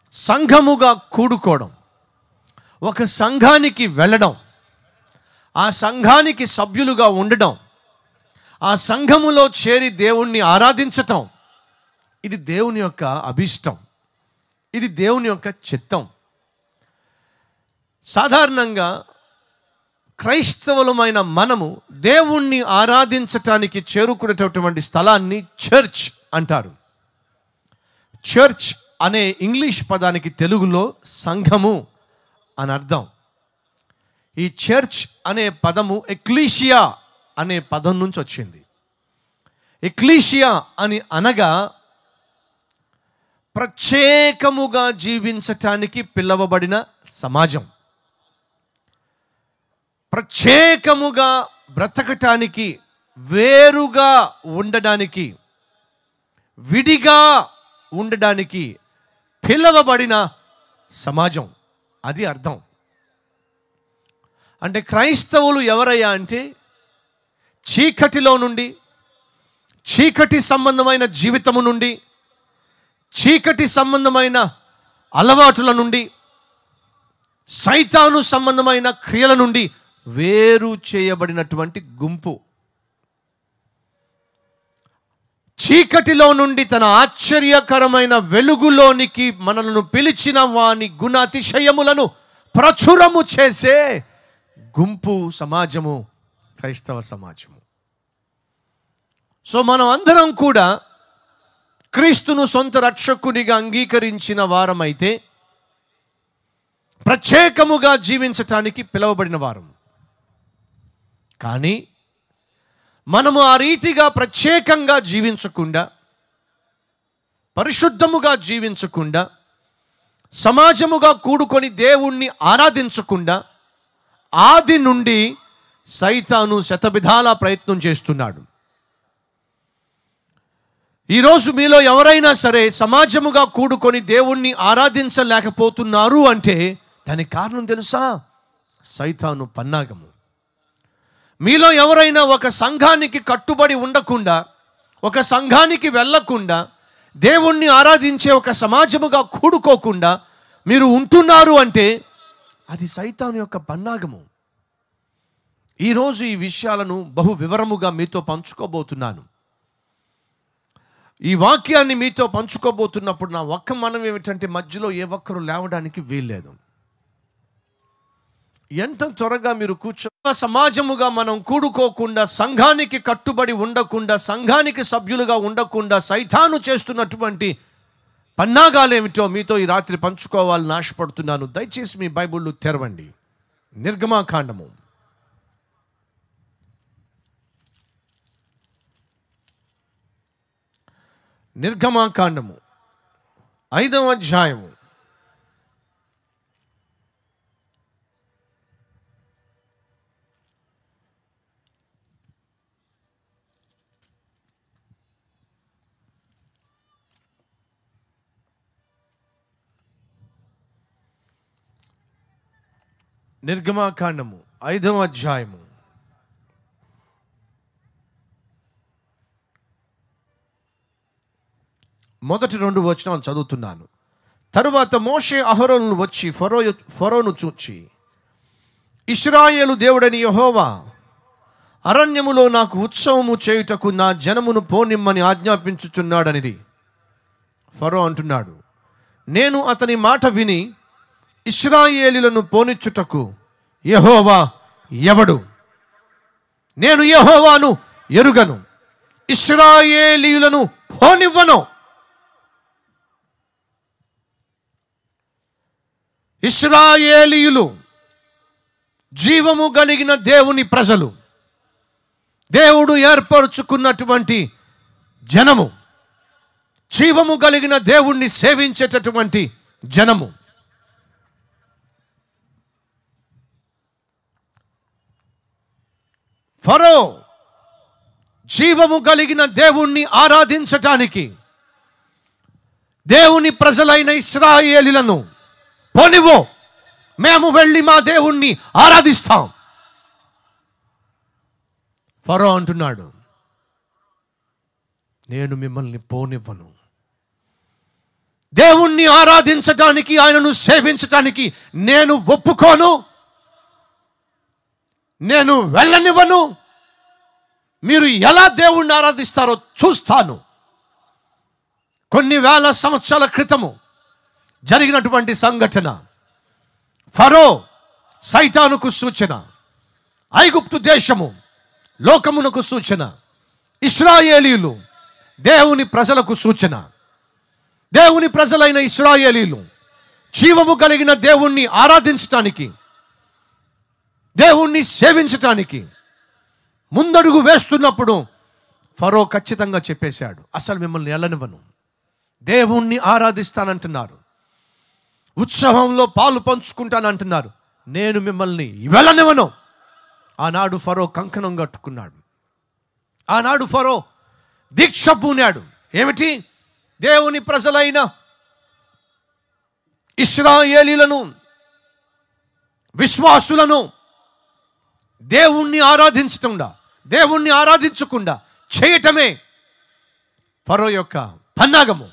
సంఘముగా కూడుకోవడం ఒక సంఘానికి వెళ్ళడం ఆ సంఘానికి సభ్యులుగా ఉండడం ఆ సంఘములో చేరి దేవుణ్ణి ఆరాధించటం ఇది దేవుని యొక్క అభిష్టం ఇది దేవుని యొక్క చిత్తం సాధారణంగా క్రైస్తవులమైన మనము దేవుణ్ణి ఆరాధించటానికి చేరుకునేటటువంటి స్థలాన్ని చర్చ్ అంటారు చర్చ్ అనే ఇంగ్లీష్ పదానికి తెలుగులో సంఘము అని అర్థం ఈ చర్చ్ అనే పదము ఎక్లీషియా అనే పదం నుంచి వచ్చింది ఎక్లీషియా అని అనగా ప్రత్యేకముగా జీవించటానికి పిలవబడిన సమాజం ప్రత్యేకముగా బ్రతకటానికి వేరుగా ఉండడానికి విడిగా ఉండడానికి పిలవబడిన సమాజం అది అర్థం అంటే క్రైస్తవులు ఎవరయ్యా అంటే చీకటిలో నుండి చీకటి సంబంధమైన జీవితము నుండి చీకటి సంబంధమైన అలవాటుల నుండి సైతాను సంబంధమైన క్రియల నుండి వేరు చేయబడినటువంటి గుంపు చీకటిలో నుండి తన ఆశ్చర్యకరమైన వెలుగులోనికి మనలను పిలిచిన వాని గుణాతిశయములను ప్రచురము చేసే గుంపు సమాజము క్రైస్తవ సమాజము సో మనం అందరం కూడా క్రీస్తును సొంత రక్షకునిగా అంగీకరించిన వారమైతే ప్రత్యేకముగా జీవించటానికి పిలువబడిన వారం కానీ మనము ఆ రీతిగా ప్రత్యేకంగా జీవించకుండా పరిశుద్ధముగా జీవించకుండా సమాజముగా కూడుకొని దేవుణ్ణి ఆరాధించకుండా ఆది నుండి సైతాను శతవిధాల ప్రయత్నం చేస్తున్నాడు ఈరోజు మీలో ఎవరైనా సరే సమాజముగా కూడుకొని దేవుణ్ణి ఆరాధించలేకపోతున్నారు అంటే దానికి కారణం తెలుసా సైతాను పన్నాగము మీలో ఎవరైనా ఒక సంఘానికి కట్టుబడి ఉండకుండా ఒక సంఘానికి వెళ్ళకుండా దేవుణ్ణి ఆరాధించే ఒక సమాజముగా కూడుకోకుండా మీరు ఉంటున్నారు అంటే అది సైతాను యొక్క పన్నాగము ఈరోజు ఈ విషయాలను బహు వివరముగా మీతో పంచుకోబోతున్నాను ఈ వాక్యాన్ని మీతో పంచుకోబోతున్నప్పుడు నా ఒక్క మనం ఏమిటంటే మధ్యలో ఏ ఒక్కరు లేవడానికి వీల్లేదు ఎంత త్వరగా మీరు కూర్చో సమాజముగా మనం కూడుకోకుండా సంఘానికి కట్టుబడి ఉండకుండా సంఘానికి సభ్యులుగా ఉండకుండా సైతాను చేస్తున్నటువంటి పన్నాగాలేమిటో మీతో ఈ రాత్రి పంచుకోవాలని ఆశపడుతున్నాను దయచేసి మీ బైబిళ్ళు తెరవండి నిర్గమాకాండము నిర్గమాకాండము ఐదవ అధ్యాయము నిర్గమాకాండము ఐదవ అధ్యాయము మొదటి రెండు వచనాలు చదువుతున్నాను తరువాత మోషే అహరోను వచ్చి ఫరో ఫరోను చూచి ఇస్రాయేలు దేవుడని యహోవా అరణ్యములో నాకు ఉత్సవము చేయుటకు నా జనమును పోనిమ్మని ఆజ్ఞాపించుచున్నాడనిది ఫరో అంటున్నాడు నేను అతని మాట విని ఇస్రాయేలీలను పోనిచ్చుటకు యహోవా ఎవడు నేను యహోవాను ఎరుగను ఇస్రాయేలీయులను పోనివ్వను ఇస్రాయేలీయులు జీవము కలిగిన దేవుని ప్రజలు దేవుడు ఏర్పరచుకున్నటువంటి జనము జీవము కలిగిన దేవుణ్ణి సేవించేటటువంటి జనము ఫరో జీవము కలిగిన దేవుణ్ణి ఆరాధించటానికి దేవుని ప్రజలైన ఇస్రాయేలీలను పోనివో మేము వెళ్ళి మా దేవుణ్ణి ఆరాధిస్తాం ఫరో అంటున్నాడు నేను మిమ్మల్ని పోనివ్వను దేవుణ్ణి ఆరాధించటానికి ఆయనను సేవించటానికి నేను ఒప్పుకోను నేను వెళ్ళనివ్వను మీరు ఎలా దేవుణ్ణి ఆరాధిస్తారో చూస్తాను కొన్ని వేల సంవత్సరాల క్రితము జరిగినటువంటి సంఘటన ఫరో సైతానుకు సూచన ఐగుప్తు దేశము లోకమునకు సూచన ఇస్రాయేలీలు దేవుని ప్రజలకు సూచన దేవుని ప్రజలైన ఇస్రాయేలీలు జీవము కలిగిన దేవుణ్ణి ఆరాధించటానికి దేవుణ్ణి సేవించటానికి ముందడుగు వేస్తున్నప్పుడు ఫరో ఖచ్చితంగా చెప్పేశాడు అసలు మిమ్మల్ని వెళ్ళనివ్వను దేవుణ్ణి ఆరాధిస్తానంటున్నారు ఉత్సవంలో పాలు పంచుకుంటానంటున్నారు నేను మిమ్మల్ని వెళ్ళనివ్వను ఆనాడు ఫరో కంకణం కట్టుకున్నాడు ఆనాడు ఫరో దీక్ష పూనాడు ఏమిటి దేవుని ప్రజలైన ఇస్రాయేలీలను విశ్వాసులను దేవుణ్ణి ఆరాధించకుండా దేవుణ్ణి ఆరాధించకుండా చేయటమే ఫరో యొక్క పన్నాగము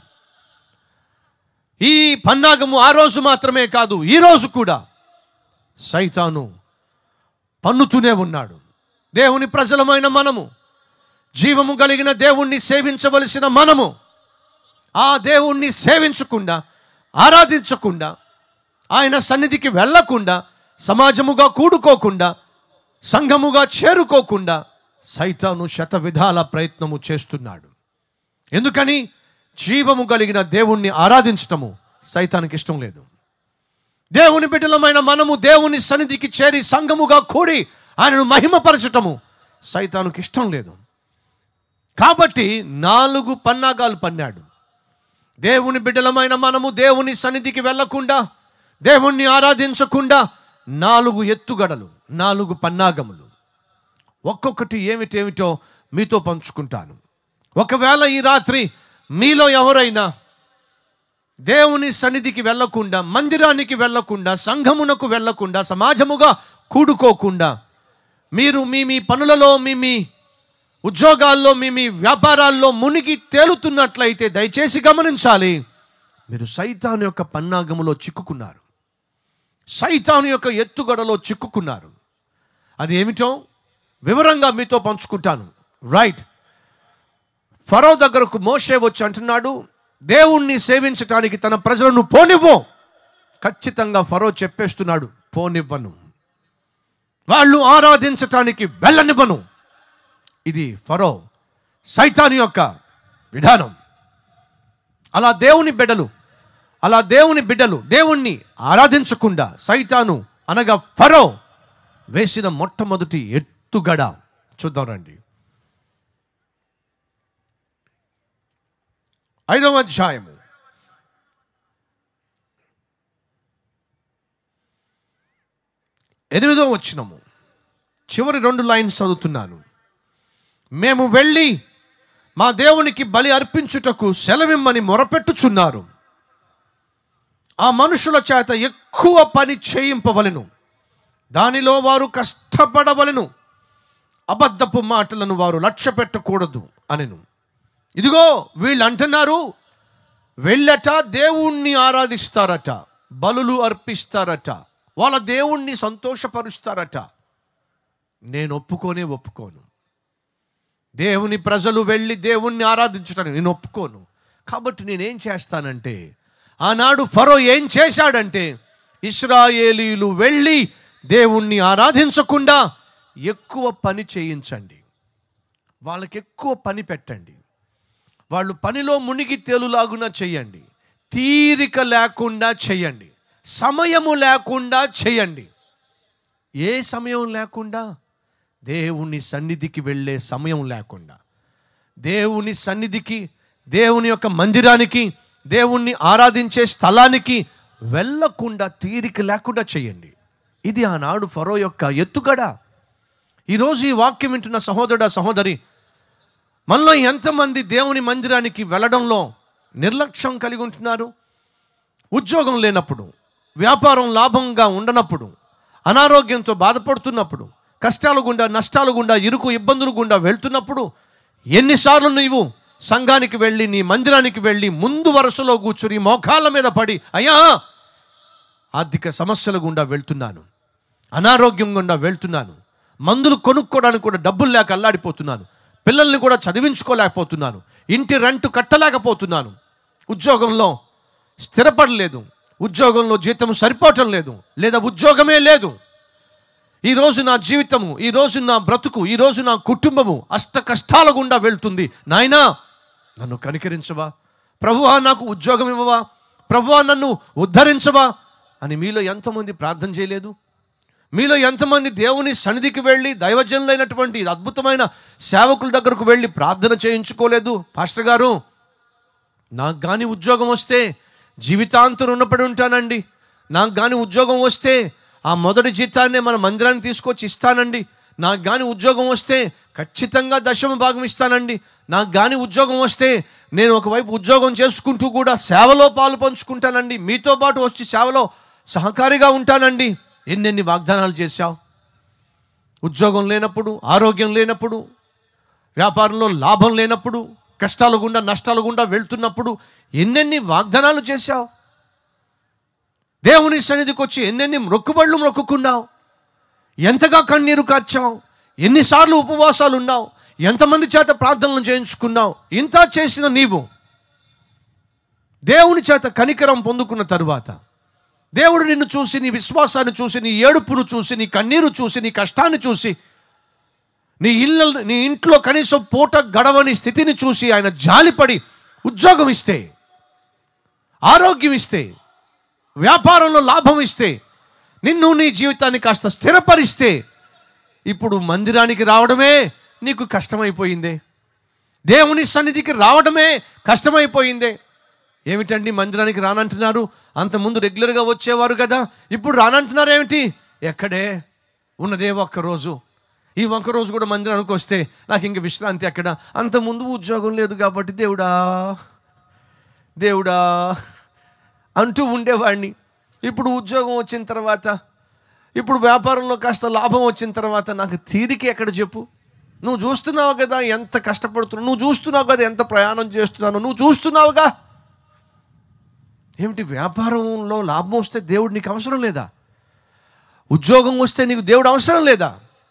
ఈ పన్నాగము ఆ రోజు మాత్రమే కాదు ఈ రోజు కూడా సైతాను పన్నుతూనే ఉన్నాడు దేవుని ప్రజలమైన మనము జీవము కలిగిన దేవుణ్ణి సేవించవలసిన మనము ఆ దేవుణ్ణి సేవించకుండా ఆరాధించకుండా ఆయన సన్నిధికి వెళ్ళకుండా సమాజముగా కూడుకోకుండా సంఘముగా చేరుకోకుండా సైతాను శత విధాల ప్రయత్నము చేస్తున్నాడు ఎందుకని జీవము కలిగిన దేవుణ్ణి ఆరాధించటము సైతానికి ఇష్టం లేదు దేవుని బిడ్డలమైన మనము దేవుని సన్నిధికి చేరి సంఘముగా కూడి ఆయనను మహిమపరచటము సైతానికి ఇష్టం లేదు కాబట్టి నాలుగు పన్నాగాలు పన్నాడు దేవుని బిడ్డలమైన మనము దేవుని సన్నిధికి వెళ్ళకుండా దేవుణ్ణి ఆరాధించకుండా నాలుగు ఎత్తుగడలు నాలుగు పన్నాగములు ఒక్కొక్కటి ఏమిటేమిటో మీతో పంచుకుంటాను ఒకవేళ ఈ రాత్రి మీలో ఎవరైనా దేవుని సన్నిధికి వెళ్ళకుండా మందిరానికి వెళ్ళకుండా సంఘమునకు వెళ్ళకుండా సమాజముగా కూడుకోకుండా మీరు మీ మీ పనులలో మీ మీ ఉద్యోగాల్లో మీ మీ వ్యాపారాల్లో మునిగి తేలుతున్నట్లయితే దయచేసి గమనించాలి మీరు సైతాను యొక్క పన్నాగములో చిక్కుకున్నారు సైతాను యొక్క ఎత్తుగడలో చిక్కుకున్నారు అది ఏమిటో వివరంగా మీతో పంచుకుంటాను రైట్ ఫరో దగ్గరకు మోషే వచ్చి అంటున్నాడు దేవుణ్ణి సేవించటానికి తన ప్రజలను పోనివ్వు ఖచ్చితంగా ఫరో చెప్పేస్తున్నాడు పోనివ్వను వాళ్ళు ఆరాధించటానికి వెళ్ళనివ్వను ఇది ఫరో సైతాను యొక్క విధానం అలా దేవుని బిడ్డలు అలా దేవుని బిడ్డలు దేవుణ్ణి ఆరాధించకుండా సైతాను అనగా ఫరో వేసిన మొట్టమొదటి ఎత్తుగడ చూద్దాం రండి ఐదవ అధ్యాయము ఎనిమిదవ వచ్చినము చివరి రెండు లైన్స్ చదువుతున్నాను మేము వెళ్ళి మా దేవునికి బలి అర్పించుటకు సెలవిమ్మని మొరపెట్టుచున్నారు ఆ మనుషుల చేత ఎక్కువ పని చేయింపవలెను దానిలో వారు కష్టపడవలెను అబద్ధపు మాటలను వారు లక్ష్య పెట్టకూడదు అనెను ఇదిగో వీళ్ళు అంటున్నారు వెళ్ళట దేవుణ్ణి ఆరాధిస్తారట బలులు అర్పిస్తారట వాళ్ళ దేవుణ్ణి సంతోషపరుస్తారట నేను ఒప్పుకోనే ఒప్పుకోను దేవుని ప్రజలు వెళ్ళి దేవుణ్ణి ఆరాధించడానికి నేను ఒప్పుకోను కాబట్టి నేనేం చేస్తానంటే ఆనాడు ఫరో ఏం చేశాడంటే ఇస్రాయేలీలు వెళ్ళి దేవుణ్ణి ఆరాధించకుండా ఎక్కువ పని చేయించండి వాళ్ళకి ఎక్కువ పని పెట్టండి వాళ్ళు పనిలో మునిగి తేలులాగున చేయండి తీరిక లేకుండా చేయండి సమయము లేకుండా చేయండి ఏ సమయం లేకుండా దేవుని సన్నిధికి వెళ్ళే సమయం లేకుండా దేవుని సన్నిధికి దేవుని యొక్క మందిరానికి దేవుణ్ణి ఆరాధించే స్థలానికి వెళ్ళకుండా తీరిక లేకుండా చేయండి ఇది ఆనాడు ఫరో యొక్క ఎత్తుగడ ఈరోజు ఈ వాక్యం వింటున్న సహోదరుడ సహోదరి మనలో ఎంతమంది దేవుని మందిరానికి వెళ్ళడంలో నిర్లక్ష్యం కలిగి ఉంటున్నారు ఉద్యోగం లేనప్పుడు వ్యాపారం లాభంగా ఉండనప్పుడు అనారోగ్యంతో బాధపడుతున్నప్పుడు కష్టాలు గుండా నష్టాలు గుండా ఇరుకు ఇబ్బందులు గుండా వెళ్తున్నప్పుడు ఎన్నిసార్లు నీవు సంఘానికి వెళ్ళి నీ మందిరానికి వెళ్ళి ముందు వరుసలో కూర్చుని మోకాళ్ళ మీద పడి అయ్యా ఆర్థిక సమస్యల గుండా వెళ్తున్నాను అనారోగ్యం గుండా వెళ్తున్నాను మందులు కొనుక్కోవడానికి కూడా డబ్బులు లేక అల్లాడిపోతున్నాను పిల్లల్ని కూడా చదివించుకోలేకపోతున్నాను ఇంటి రెంట్ కట్టలేకపోతున్నాను ఉద్యోగంలో స్థిరపడలేదు ఉద్యోగంలో జీతం సరిపోవటం లేదు లేదా ఉద్యోగమే లేదు ఈరోజు నా జీవితము ఈరోజు నా బ్రతుకు ఈరోజు నా కుటుంబము అష్ట కష్టాల గుండా వెళ్తుంది నాయనా నన్ను కనికరించవా ప్రభువా నాకు ఉద్యోగం ఇవ్వవా ప్రభువా నన్ను ఉద్ధరించవా అని మీలో ఎంతమంది ప్రార్థన చేయలేదు మీలో ఎంతమంది దేవుని సన్నిధికి వెళ్ళి దైవజనులైనటువంటి అద్భుతమైన సేవకుల దగ్గరకు వెళ్ళి ప్రార్థన చేయించుకోలేదు పాస్టర్ గారు నాకు కానీ ఉద్యోగం వస్తే జీవితాంతం రుణపడి ఉంటానండి నాకు కానీ ఉద్యోగం వస్తే ఆ మొదటి జీతాన్నే మన మందిరాన్ని తీసుకొచ్చి ఇస్తానండి నాకు కానీ ఉద్యోగం వస్తే ఖచ్చితంగా దశమ భాగం ఇస్తానండి నాకు కానీ ఉద్యోగం వస్తే నేను ఒకవైపు ఉద్యోగం చేసుకుంటూ కూడా సేవలో పాలు పంచుకుంటానండి మీతో పాటు వచ్చి సేవలో సహకారిగా ఉంటానండి ఎన్నెన్ని వాగ్దానాలు చేశావు ఉద్యోగం లేనప్పుడు ఆరోగ్యం లేనప్పుడు వ్యాపారంలో లాభం లేనప్పుడు కష్టాలు గుండా నష్టాలు గుండా వెళ్తున్నప్పుడు ఎన్నెన్ని వాగ్దానాలు చేశావు దేవుని సన్నిధికి వచ్చి ఎన్నెన్ని మొక్కుబళ్ళు మొక్కుకున్నావు ఎంతగా కన్నీరు కార్చావు ఎన్నిసార్లు ఉపవాసాలు ఉన్నావు ఎంతమంది చేత ప్రార్థనలు చేయించుకున్నావు ఇంత చేసిన నీవు దేవుని చేత కనికరం పొందుకున్న తరువాత దేవుడు నిన్ను చూసి నీ విశ్వాసాన్ని చూసి నీ ఏడుపును చూసి నీ కన్నీరు చూసి నీ కష్టాన్ని చూసి నీ ఇళ్ళ నీ ఇంట్లో కనీసం పూట గడవని స్థితిని చూసి ఆయన జాలిపడి ఉద్యోగం ఇస్తే ఆరోగ్యం ఇస్తే వ్యాపారంలో లాభం ఇస్తే నిన్ను నీ జీవితాన్ని కాస్త స్థిరపరిస్తే ఇప్పుడు మందిరానికి రావడమే నీకు కష్టమైపోయిందే దేవుని సన్నిధికి రావడమే కష్టమైపోయిందే ఏమిటండి మందిరానికి రానంటున్నారు అంతకుముందు రెగ్యులర్గా వచ్చేవారు కదా ఇప్పుడు రానంటున్నారు ఏమిటి ఎక్కడే ఉన్నదే ఒక్కరోజు ఈ ఒక్క రోజు కూడా మందిరానికి వస్తే నాకు ఇంక విశ్రాంతి ఎక్కడ అంతకుముందు ఉద్యోగం లేదు కాబట్టి దేవుడా దేవుడా అంటూ ఉండేవాడిని ఇప్పుడు ఉద్యోగం వచ్చిన తర్వాత ఇప్పుడు వ్యాపారంలో కాస్త లాభం వచ్చిన తర్వాత నాకు తీరిక ఎక్కడ చెప్పు నువ్వు చూస్తున్నావు కదా ఎంత కష్టపడుతున్నావు నువ్వు చూస్తున్నావు కదా ఎంత ప్రయాణం చేస్తున్నాను నువ్వు చూస్తున్నావుగా ఏమిటి వ్యాపారంలో లాభం వస్తే దేవుడు నీకు అవసరం లేదా ఉద్యోగం వస్తే నీకు దేవుడు అవసరం లేదా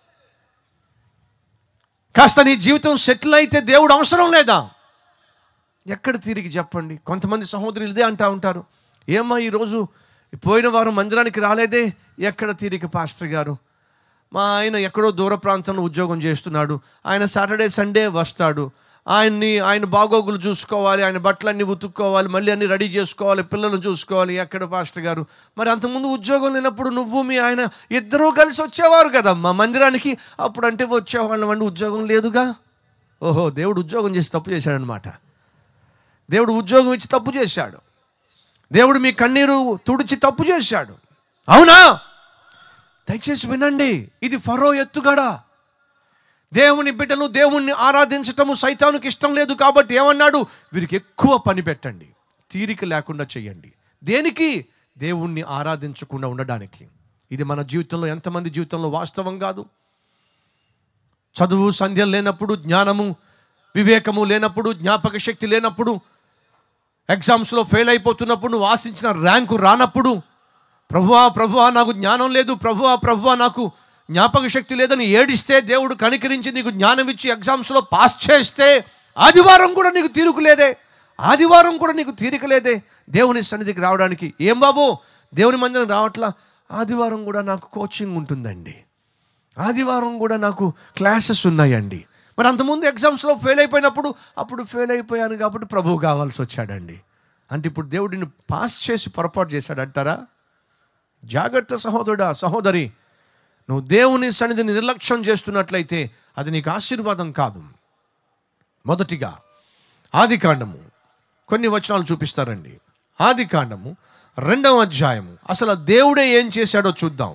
కాస్త నీ జీవితం సెటిల్ అయితే దేవుడు అవసరం లేదా ఎక్కడ తిరిగి చెప్పండి కొంతమంది సహోదరులు ఇదే అంటూ ఉంటారు ఏమ్మా ఈరోజు పోయిన వారం మందిరానికి రాలేదే ఎక్కడ తీరిక పాస్టర్ గారు మా ఆయన ఎక్కడో దూర ప్రాంతంలో ఉద్యోగం చేస్తున్నాడు ఆయన సాటర్డే సండే వస్తాడు ఆయన్ని ఆయన బాగోగులు చూసుకోవాలి ఆయన బట్టలన్నీ ఉతుక్కోవాలి మళ్ళీ అన్ని రెడీ చేసుకోవాలి పిల్లలను చూసుకోవాలి ఎక్కడ పాస్టర్ గారు మరి అంతకుముందు ఉద్యోగం లేనప్పుడు నువ్వు మీ ఆయన ఇద్దరూ కలిసి వచ్చేవారు కదా మా మందిరానికి అప్పుడు అంటే వచ్చేవాళ్ళం అండి ఉద్యోగం లేదుగా ఓహో దేవుడు ఉద్యోగం చేసి తప్పు చేశాడనమాట దేవుడు ఉద్యోగం ఇచ్చి తప్పు చేశాడు దేవుడు మీ కన్నీరు తుడిచి తప్పు చేశాడు అవునా దయచేసి వినండి ఇది ఫరో ఎత్తుగడ దేవుని బిడ్డలు దేవుణ్ణి ఆరాధించటము సైతానికి ఇష్టం లేదు కాబట్టి ఏమన్నాడు వీరికి ఎక్కువ పని పెట్టండి తీరిక లేకుండా చేయండి దేనికి దేవుణ్ణి ఆరాధించకుండా ఉండడానికి ఇది మన జీవితంలో ఎంతమంది జీవితంలో వాస్తవం కాదు చదువు సంధ్య లేనప్పుడు జ్ఞానము వివేకము లేనప్పుడు జ్ఞాపక శక్తి లేనప్పుడు ఎగ్జామ్స్లో ఫెయిల్ అయిపోతున్నప్పుడు నువ్వు ఆశించిన ర్యాంకు రానప్పుడు ప్రభువా ప్రభువా నాకు జ్ఞానం లేదు ప్రభువా ప్రభువా నాకు జ్ఞాపక శక్తి లేదని ఏడిస్తే దేవుడు కనికరించి నీకు జ్ఞానం ఇచ్చి ఎగ్జామ్స్లో పాస్ చేస్తే ఆదివారం కూడా నీకు తీరుకు లేదే ఆదివారం కూడా నీకు తీరిక లేదే దేవుని సన్నిధికి రావడానికి ఏం బాబు దేవుని మందిరం రావట్లా ఆదివారం కూడా నాకు కోచింగ్ ఉంటుందండి ఆదివారం కూడా నాకు క్లాసెస్ ఉన్నాయండి మరి అంతకుముందు ఎగ్జామ్స్లో ఫెయిల్ అయిపోయినప్పుడు అప్పుడు ఫెయిల్ అయిపోయాను కాబట్టి ప్రభువు కావాల్సి వచ్చాడండి అంటే ఇప్పుడు దేవుడిని పాస్ చేసి పొరపాటు చేశాడంటారా జాగ్రత్త సహోదరుడా సహోదరి నువ్వు దేవుని సన్నిధిని నిర్లక్ష్యం చేస్తున్నట్లయితే అది నీకు ఆశీర్వాదం కాదు మొదటిగా ఆది కాండము కొన్ని వచనాలు చూపిస్తారండి ఆది కాండము రెండవ అధ్యాయము అసలు ఆ దేవుడే ఏం చేశాడో చూద్దాం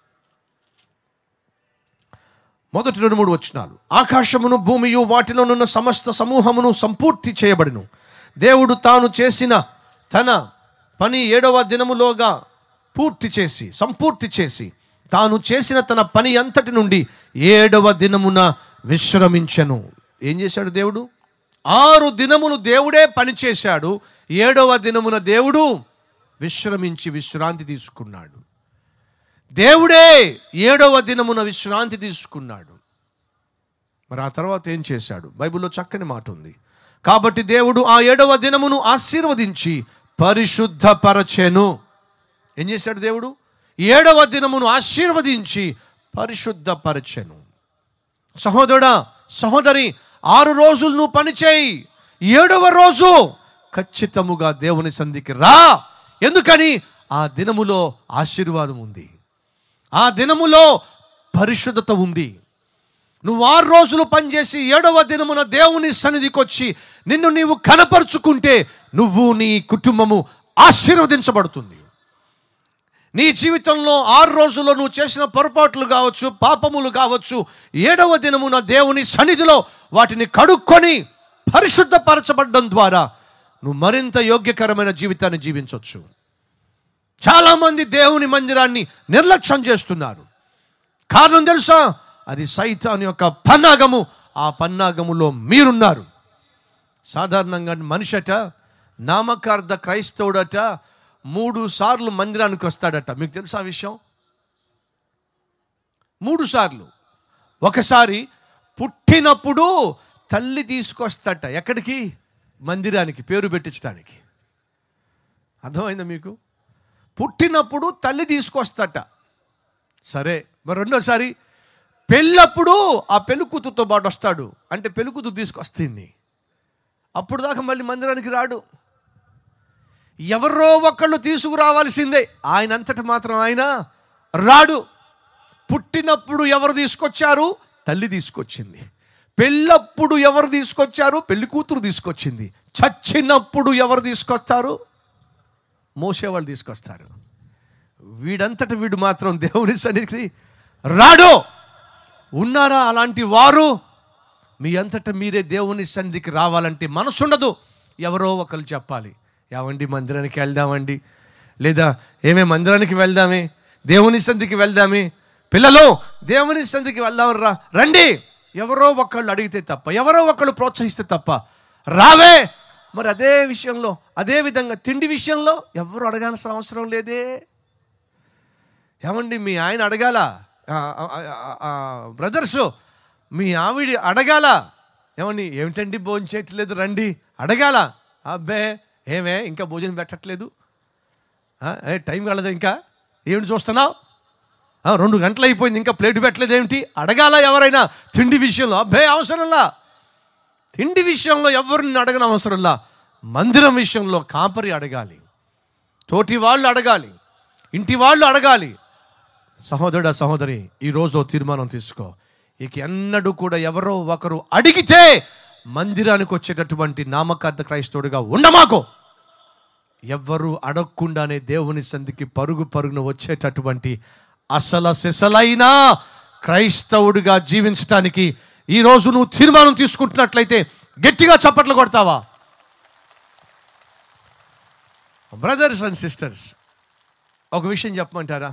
మొదటి రెండు మూడు వచనాలు ఆకాశమును భూమియు వాటిలోనున్న సమస్త సమూహమును సంపూర్తి చేయబడిను దేవుడు తాను చేసిన తన పని ఏడవ దినములోగా పూర్తి చేసి సంపూర్తి చేసి తాను చేసిన తన పని అంతటి నుండి ఏడవ దినమున విశ్రమించెను ఏం చేశాడు దేవుడు ఆరు దినములు దేవుడే పనిచేశాడు ఏడవ దినమున దేవుడు విశ్రమించి విశ్రాంతి తీసుకున్నాడు దేవుడే ఏడవ దినమున విశ్రాంతి తీసుకున్నాడు మరి ఆ తర్వాత ఏం చేశాడు బైబిల్లో చక్కని మాట ఉంది కాబట్టి దేవుడు ఆ ఏడవ దినమును ఆశీర్వదించి పరిశుద్ధపరచెను ఏం చేశాడు దేవుడు ఏడవ దినమును ఆశీర్వదించి పరిశుద్ధపరచెను సహోదరుడా సహోదరి ఆరు రోజులు నువ్వు పనిచేయి ఏడవ రోజు ఖచ్చితముగా దేవుని సంధికి రా ఎందుకని ఆ దినములో ఆశీర్వాదం ఉంది ఆ దినములో పరిశుద్ధత ఉంది నువ్వు ఆరు రోజులు పనిచేసి ఏడవ దినమున దేవుని సన్నిధికి వచ్చి నిన్ను నీవు కనపరుచుకుంటే నువ్వు నీ కుటుంబము ఆశీర్వదించబడుతుంది నీ జీవితంలో ఆరు రోజుల్లో నువ్వు చేసిన పొరపాట్లు కావచ్చు పాపములు కావచ్చు ఏడవ దినమున దేవుని సన్నిధిలో వాటిని కడుక్కొని పరిశుద్ధపరచబడడం ద్వారా నువ్వు మరింత యోగ్యకరమైన జీవితాన్ని జీవించవచ్చు చాలామంది దేవుని మందిరాన్ని నిర్లక్ష్యం చేస్తున్నారు కారణం తెలుసా అది సైతాన్ యొక్క పన్నాగము ఆ పన్నాగములో మీరున్నారు సాధారణంగా మనిషట నామకార్థ క్రైస్తవుడట మూడు సార్లు మందిరానికి వస్తాడట మీకు తెలుసా ఆ విషయం మూడు సార్లు ఒకసారి పుట్టినప్పుడు తల్లి తీసుకొస్తాట ఎక్కడికి మందిరానికి పేరు పెట్టించడానికి అర్థమైందా మీకు పుట్టినప్పుడు తల్లి తీసుకొస్తాట సరే మరి రెండోసారి పెళ్ళప్పుడు ఆ పెళ్లి కూతురుతో పాటు వస్తాడు అంటే పెళ్లి కూతురు తీసుకొస్తుంది అప్పుడు దాకా మళ్ళీ మందిరానికి రాడు ఎవరో ఒకళ్ళు తీసుకురావాల్సిందే ఆయన అంతటి మాత్రం ఆయన రాడు పుట్టినప్పుడు ఎవరు తీసుకొచ్చారు తల్లి తీసుకొచ్చింది పెళ్ళప్పుడు ఎవరు తీసుకొచ్చారు పెళ్లి కూతురు తీసుకొచ్చింది చచ్చినప్పుడు ఎవరు తీసుకొస్తారు మోసేవాళ్ళు తీసుకొస్తారు వీడంతట వీడు మాత్రం దేవుని సన్నిధికి రాడు ఉన్నారా అలాంటి వారు మీ అంతట మీరే దేవుని సన్నిధికి రావాలంటే మనసు ఉండదు ఎవరో ఒకరు చెప్పాలి ఏమండి మందిరానికి వెళ్దామండి లేదా ఏమే మందిరానికి వెళ్దామే దేవుని సన్నిధికి వెళ్దామే పిల్లలు దేవుని సన్నిధికి వెళ్దాం రా రండి ఎవరో ఒకళ్ళు అడిగితే తప్ప ఎవరో ఒకళ్ళు ప్రోత్సహిస్తే తప్ప రావే మరి అదే విషయంలో అదే విధంగా తిండి విషయంలో ఎవరు అడగాల్సిన అవసరం లేదే ఏమండి మీ ఆయన అడగాల బ్రదర్స్ మీ ఆవిడ అడగాల ఏమండి ఏమిటండి భోజనం చేయట్లేదు రండి అడగాల అబ్బే ఏమే ఇంకా భోజనం పెట్టట్లేదు ఆ, ఏ టైం కాలేదా ఇంకా ఏమిటి చూస్తున్నావు ఆ, రెండు గంటలు అయిపోయింది ఇంకా ప్లేట్ పెట్టలేదు ఏమిటి అడగాల ఎవరైనా తిండి విషయంలో అబ్బే అవసరంలా తిండి విషయంలో ఎవరిని అడగని అవసరంలా మందిరం విషయంలో కాపరి అడగాలి తోటి వాళ్ళు అడగాలి ఇంటి వాళ్ళు అడగాలి సహోదరుడా సహోదరి ఈరోజు ఓ తీర్మానం తీసుకో ఇక ఎన్నడూ కూడా ఎవరో ఒకరు అడిగితే మందిరానికి వచ్చేటటువంటి నామకార్థ క్రైస్తవుడిగా ఉండమాకో ఎవ్వరు అడగకుండానే దేవుని సంధికి పరుగు పరుగున వచ్చేటటువంటి అసల సిసలైన క్రైస్తవుడిగా జీవించటానికి ఈరోజు నువ్వు తీర్మానం తీసుకుంటున్నట్లయితే గట్టిగా చప్పట్లు కొడతావా బ్రదర్స్ అండ్ సిస్టర్స్ ఒక విషయం చెప్పమంటారా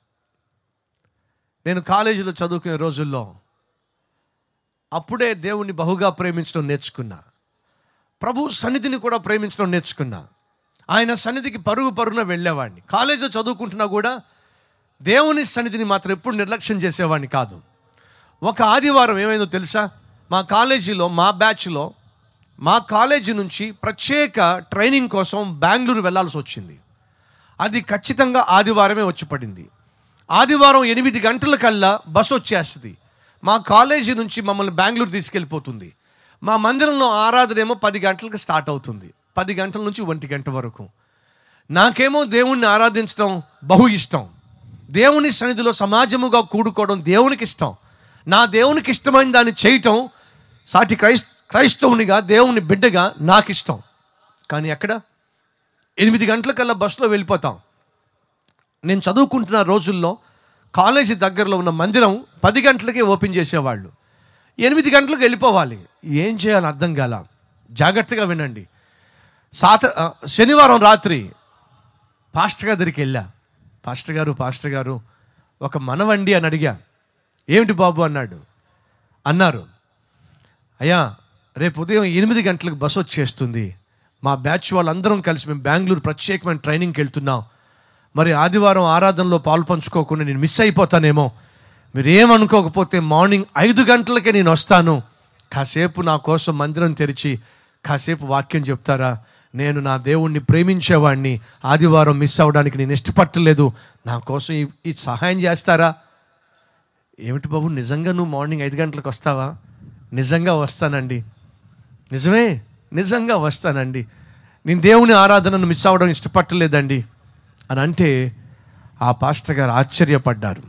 నేను కాలేజీలో చదువుకునే రోజుల్లో అప్పుడే దేవుణ్ణి బహుగా ప్రేమించడం నేర్చుకున్నా ప్రభు సన్నిధిని కూడా ప్రేమించడం నేర్చుకున్నా ఆయన సన్నిధికి పరుగు పరుగున వెళ్ళేవాడిని కాలేజీలో చదువుకుంటున్నా కూడా దేవుని సన్నిధిని మాత్రం ఎప్పుడు నిర్లక్ష్యం చేసేవాడిని కాదు ఒక ఆదివారం ఏమైందో తెలుసా మా కాలేజీలో మా బ్యాచ్లో మా కాలేజీ నుంచి ప్రత్యేక ట్రైనింగ్ కోసం బెంగళూరు వెళ్ళాల్సి వచ్చింది అది ఖచ్చితంగా ఆదివారమే వచ్చి పడింది ఆదివారం ఎనిమిది గంటల కల్లా బస్సు వచ్చేస్తుంది మా కాలేజీ నుంచి మమ్మల్ని బెంగళూరు తీసుకెళ్ళిపోతుంది మా మందిరంలో ఆరాధన ఏమో పది గంటలకు స్టార్ట్ అవుతుంది పది గంటల నుంచి ఒంటి గంట వరకు నాకేమో దేవుణ్ణి ఆరాధించడం బహు ఇష్టం దేవుని సన్నిధిలో సమాజముగా కూడుకోవడం దేవునికి ఇష్టం నా దేవునికి ఇష్టమైన దాన్ని చేయటం సాటి క్రైస్ క్రైస్తవునిగా దేవుని బిడ్డగా నాకు ఇష్టం కానీ ఎక్కడ ఎనిమిది గంటలకల్లా బస్సులో వెళ్ళిపోతాం నేను చదువుకుంటున్న రోజుల్లో కాలేజీ దగ్గరలో ఉన్న మందిరం పది గంటలకే ఓపెన్ చేసేవాళ్ళు ఎనిమిది గంటలకు వెళ్ళిపోవాలి ఏం చేయాలో అర్థం కాల జాగ్రత్తగా వినండి సాత ఆ, శనివారం రాత్రి పాస్టర్ గారి దగ్గరికి వెళ్ళా పాస్టర్ గారు పాస్టర్ గారు ఒక మనవండి అని అడిగా ఏమిటి బాబు అన్నాడు అన్నారు అయ్యా రేపు ఉదయం ఎనిమిది గంటలకు బస్ వచ్చేస్తుంది మా బ్యాచ్ వాళ్ళందరం కలిసి మేము బెంగళూరు ప్రత్యేకమైన ట్రైనింగ్కి వెళ్తున్నాం మరి ఆదివారం ఆరాధనలో పాలు పంచుకోకుండా నేను మిస్ అయిపోతానేమో మీరు ఏమనుకోకపోతే మార్నింగ్ ఐదు గంటలకే నేను వస్తాను కాసేపు నా కోసం మందిరం తెరిచి కాసేపు వాక్యం చెప్తారా నేను నా దేవుణ్ణి ప్రేమించేవాడిని ఆదివారం మిస్ అవ్వడానికి నేను ఇష్టపట్టలేదు నా కోసం ఈ ఈ సహాయం చేస్తారా ఏమిటి బాబు నిజంగా నువ్వు మార్నింగ్ ఐదు గంటలకు వస్తావా నిజంగా వస్తానండి నిజమే నిజంగా వస్తానండి నేను దేవుని ఆరాధనను మిస్ అవ్వడం ఇష్టపట్టలేదండి అని అంటే ఆ పాస్టర్ గారు ఆశ్చర్యపడ్డారు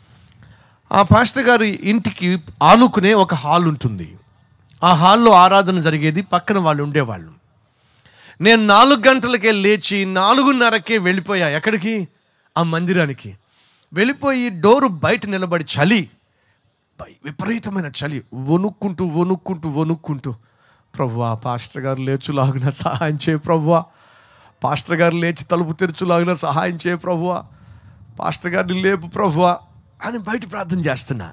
ఆ పాస్టర్ గారి ఇంటికి ఆనుకునే ఒక హాల్ ఉంటుంది ఆ హాల్లో ఆరాధన జరిగేది పక్కన వాళ్ళు ఉండేవాళ్ళు నేను నాలుగు గంటలకే లేచి నాలుగున్నరకే వెళ్ళిపోయా ఎక్కడికి ఆ మందిరానికి వెళ్ళిపోయి డోరు బయట నిలబడి చలి బై- విపరీతమైన చలి వణుక్కుంటూ వణుక్కుంటూ వణుక్కుంటూ ప్రభువా పాస్టర్ గారు లేచులాగిన సహాయం చేయ ప్రభువా పాస్టర్ గారు లేచి తలుపు తెరుచులాగిన సహాయం చేయ ప్రభువా పాస్టర్ గారిని లేపు ప్రభువా అని బయట ప్రార్థన చేస్తున్నా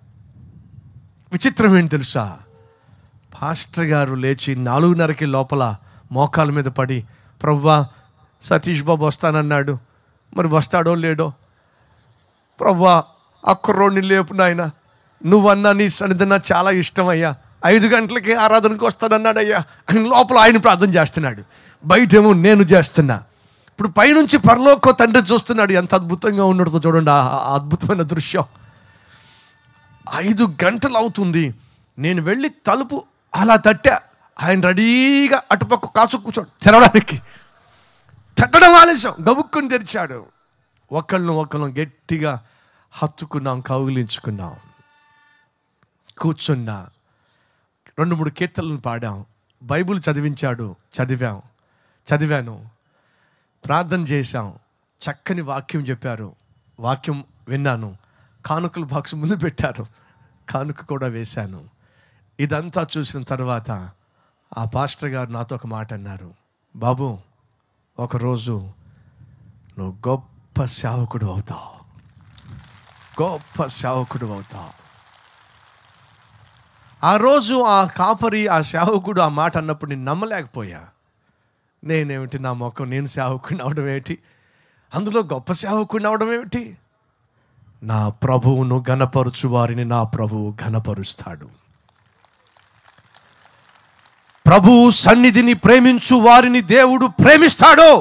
విచిత్రం ఏంటి తెలుసా పాస్టర్ గారు లేచి నాలుగున్నరకి లోపల మోకాల మీద పడి ప్రవ్వా సతీష్ బాబు వస్తానన్నాడు మరి వస్తాడో లేడో ప్రవ్వా ఆ కుర్రోడిని లేపు నాయన నువ్వన్నా నీ సన్నిధి నాకు చాలా ఇష్టమయ్యా ఐదు గంటలకి ఆరాధనకు వస్తానన్నాడయ్యా అని లోపల ఆయన ప్రార్థన చేస్తున్నాడు బయటేమో నేను చేస్తున్నా ఇప్పుడు పైనుంచి పరలోక తండ్రి చూస్తున్నాడు ఎంత అద్భుతంగా ఉన్నాడో చూడండి ఆ ఆ అద్భుతమైన దృశ్యం ఐదు గంటలు అవుతుంది నేను వెళ్ళి తలుపు అలా తట్టా ఆయన రెడీగా అటుపక్క కాచు కూర్చోడు తెరవడానికి తట్టడం ఆలస్యం గబుక్కుని తెరిచాడు ఒకళ్ళను ఒకళ్ళం గట్టిగా హత్తుకున్నాం కౌగిలించుకున్నాం కూర్చున్నా రెండు మూడు కీర్తనలను పాడాం బైబిల్ చదివించాడు చదివాం చదివాను ప్రార్థన చేశాం చక్కని వాక్యం చెప్పారు వాక్యం విన్నాను కానుకల బాక్స్ ముందు పెట్టారు కానుక కూడా వేశాను ఇదంతా చూసిన తర్వాత ఆ పాస్టర్ గారు నాతో ఒక మాట అన్నారు బాబు ఒకరోజు నువ్వు గొప్ప సేవకుడు అవుతావు గొప్ప సేవకుడు అవుతావు ఆ రోజు ఆ కాపరి ఆ సేవకుడు ఆ మాట అన్నప్పుడు నేను నమ్మలేకపోయా నేనేమిటి నా మొక్కం నేను సేవకుని అవడం ఏమిటి అందులో గొప్ప సేవకుని అవడం ఏమిటి నా ప్రభువును ఘనపరుచు వారిని నా ప్రభువు ఘనపరుస్తాడు ప్రభువు సన్నిధిని ప్రేమించు వారిని దేవుడు ప్రేమిస్తాడు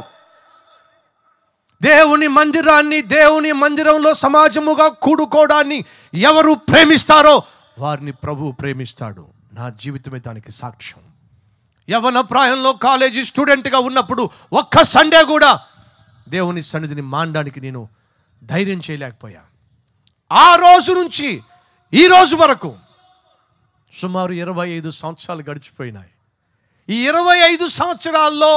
దేవుని మందిరాన్ని దేవుని మందిరంలో సమాజముగా కూడుకోవడాన్ని ఎవరు ప్రేమిస్తారో వారిని ప్రభువు ప్రేమిస్తాడు నా జీవితమే దానికి సాక్ష్యం యవన ప్రాయంలో కాలేజీ స్టూడెంట్గా ఉన్నప్పుడు ఒక్క సండే కూడా దేవుని సన్నిధిని మానడానికి నేను ధైర్యం చేయలేకపోయా ఆ రోజు నుంచి ఈ రోజు వరకు సుమారు ఇరవై ఐదు సంవత్సరాలు గడిచిపోయినాయి ఈ ఇరవై ఐదు సంవత్సరాల్లో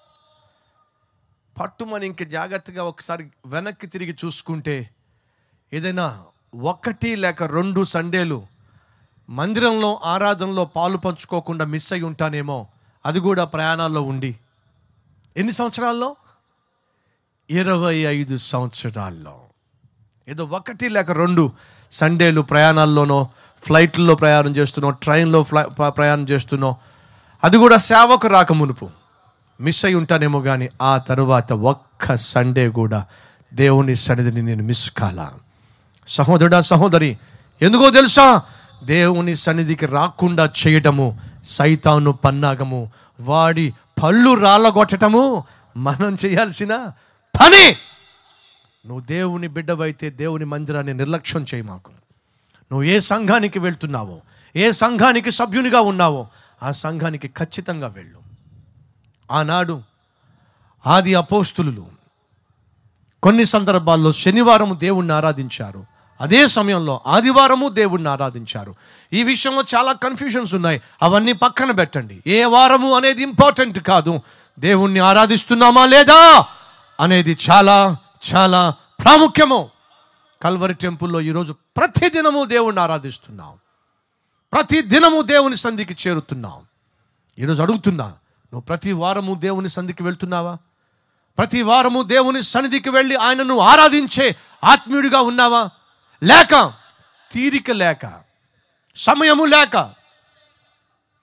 పట్టుమని ఇంక జాగ్రత్తగా ఒకసారి వెనక్కి తిరిగి చూసుకుంటే ఏదైనా ఒకటి లేక రెండు సండేలు మందిరంలో ఆరాధనలో పాలు పంచుకోకుండా మిస్ అయి ఉంటానేమో అది కూడా ప్రయాణాల్లో ఉండి ఎన్ని సంవత్సరాల్లో ఇరవై ఐదు సంవత్సరాల్లో ఏదో ఒకటి లేక రెండు సండేలు ప్రయాణాల్లోనో ఫ్లైట్లో ప్రయాణం చేస్తున్నాం ట్రైన్లో ఫ్లై ప్ర- ప్రయాణం చేస్తున్నాం అది కూడా సేవకు రాక మునుపు మిస్ అయి ఉంటానేమో కానీ ఆ తరువాత ఒక్క సండే కూడా దేవుని సన్నిధిని నేను మిస్ కాలా సహోదరుడా సహోదరి ఎందుకో తెలుసా దేవుని సన్నిధికి రాకుండా చేయటము సైతాను పన్నాగము వాడి పళ్ళు రాళ్ళగొట్టటము మనం చేయాల్సిన పని నువ్వు దేవుని బిడ్డవైతే దేవుని మందిరాన్ని నిర్లక్ష్యం చేయి మాకు నువ్వు ఏ సంఘానికి వెళ్తున్నావో ఏ సంఘానికి సభ్యునిగా ఉన్నావో ఆ సంఘానికి ఖచ్చితంగా వెళ్ళు ఆనాడు ఆది అపోస్తులు కొన్ని సందర్భాల్లో శనివారము దేవుణ్ణి ఆరాధించారు అదే సమయంలో ఆదివారము దేవుణ్ణి ఆరాధించారు ఈ విషయంలో చాలా కన్ఫ్యూషన్స్ ఉన్నాయి అవన్నీ పక్కన పెట్టండి ఏ వారము అనేది ఇంపార్టెంట్ కాదు దేవుణ్ణి ఆరాధిస్తున్నామా లేదా అనేది చాలా చాలా ప్రాముఖ్యము కల్వరి టెంపుల్లో ఈరోజు ప్రతి దినము దేవుణ్ణి ఆరాధిస్తున్నాం ప్రతి దినము దేవుని సంధికి చేరుతున్నాం ఈరోజు అడుగుతున్నా నువ్వు ప్రతి వారము దేవుని సంధికి వెళ్తున్నావా ప్రతి వారము దేవుని సన్నిధికి వెళ్ళి ఆయనను ఆరాధించే ఆత్మీయుడిగా ఉన్నావా లేక తీరిక లేక సమయము లేక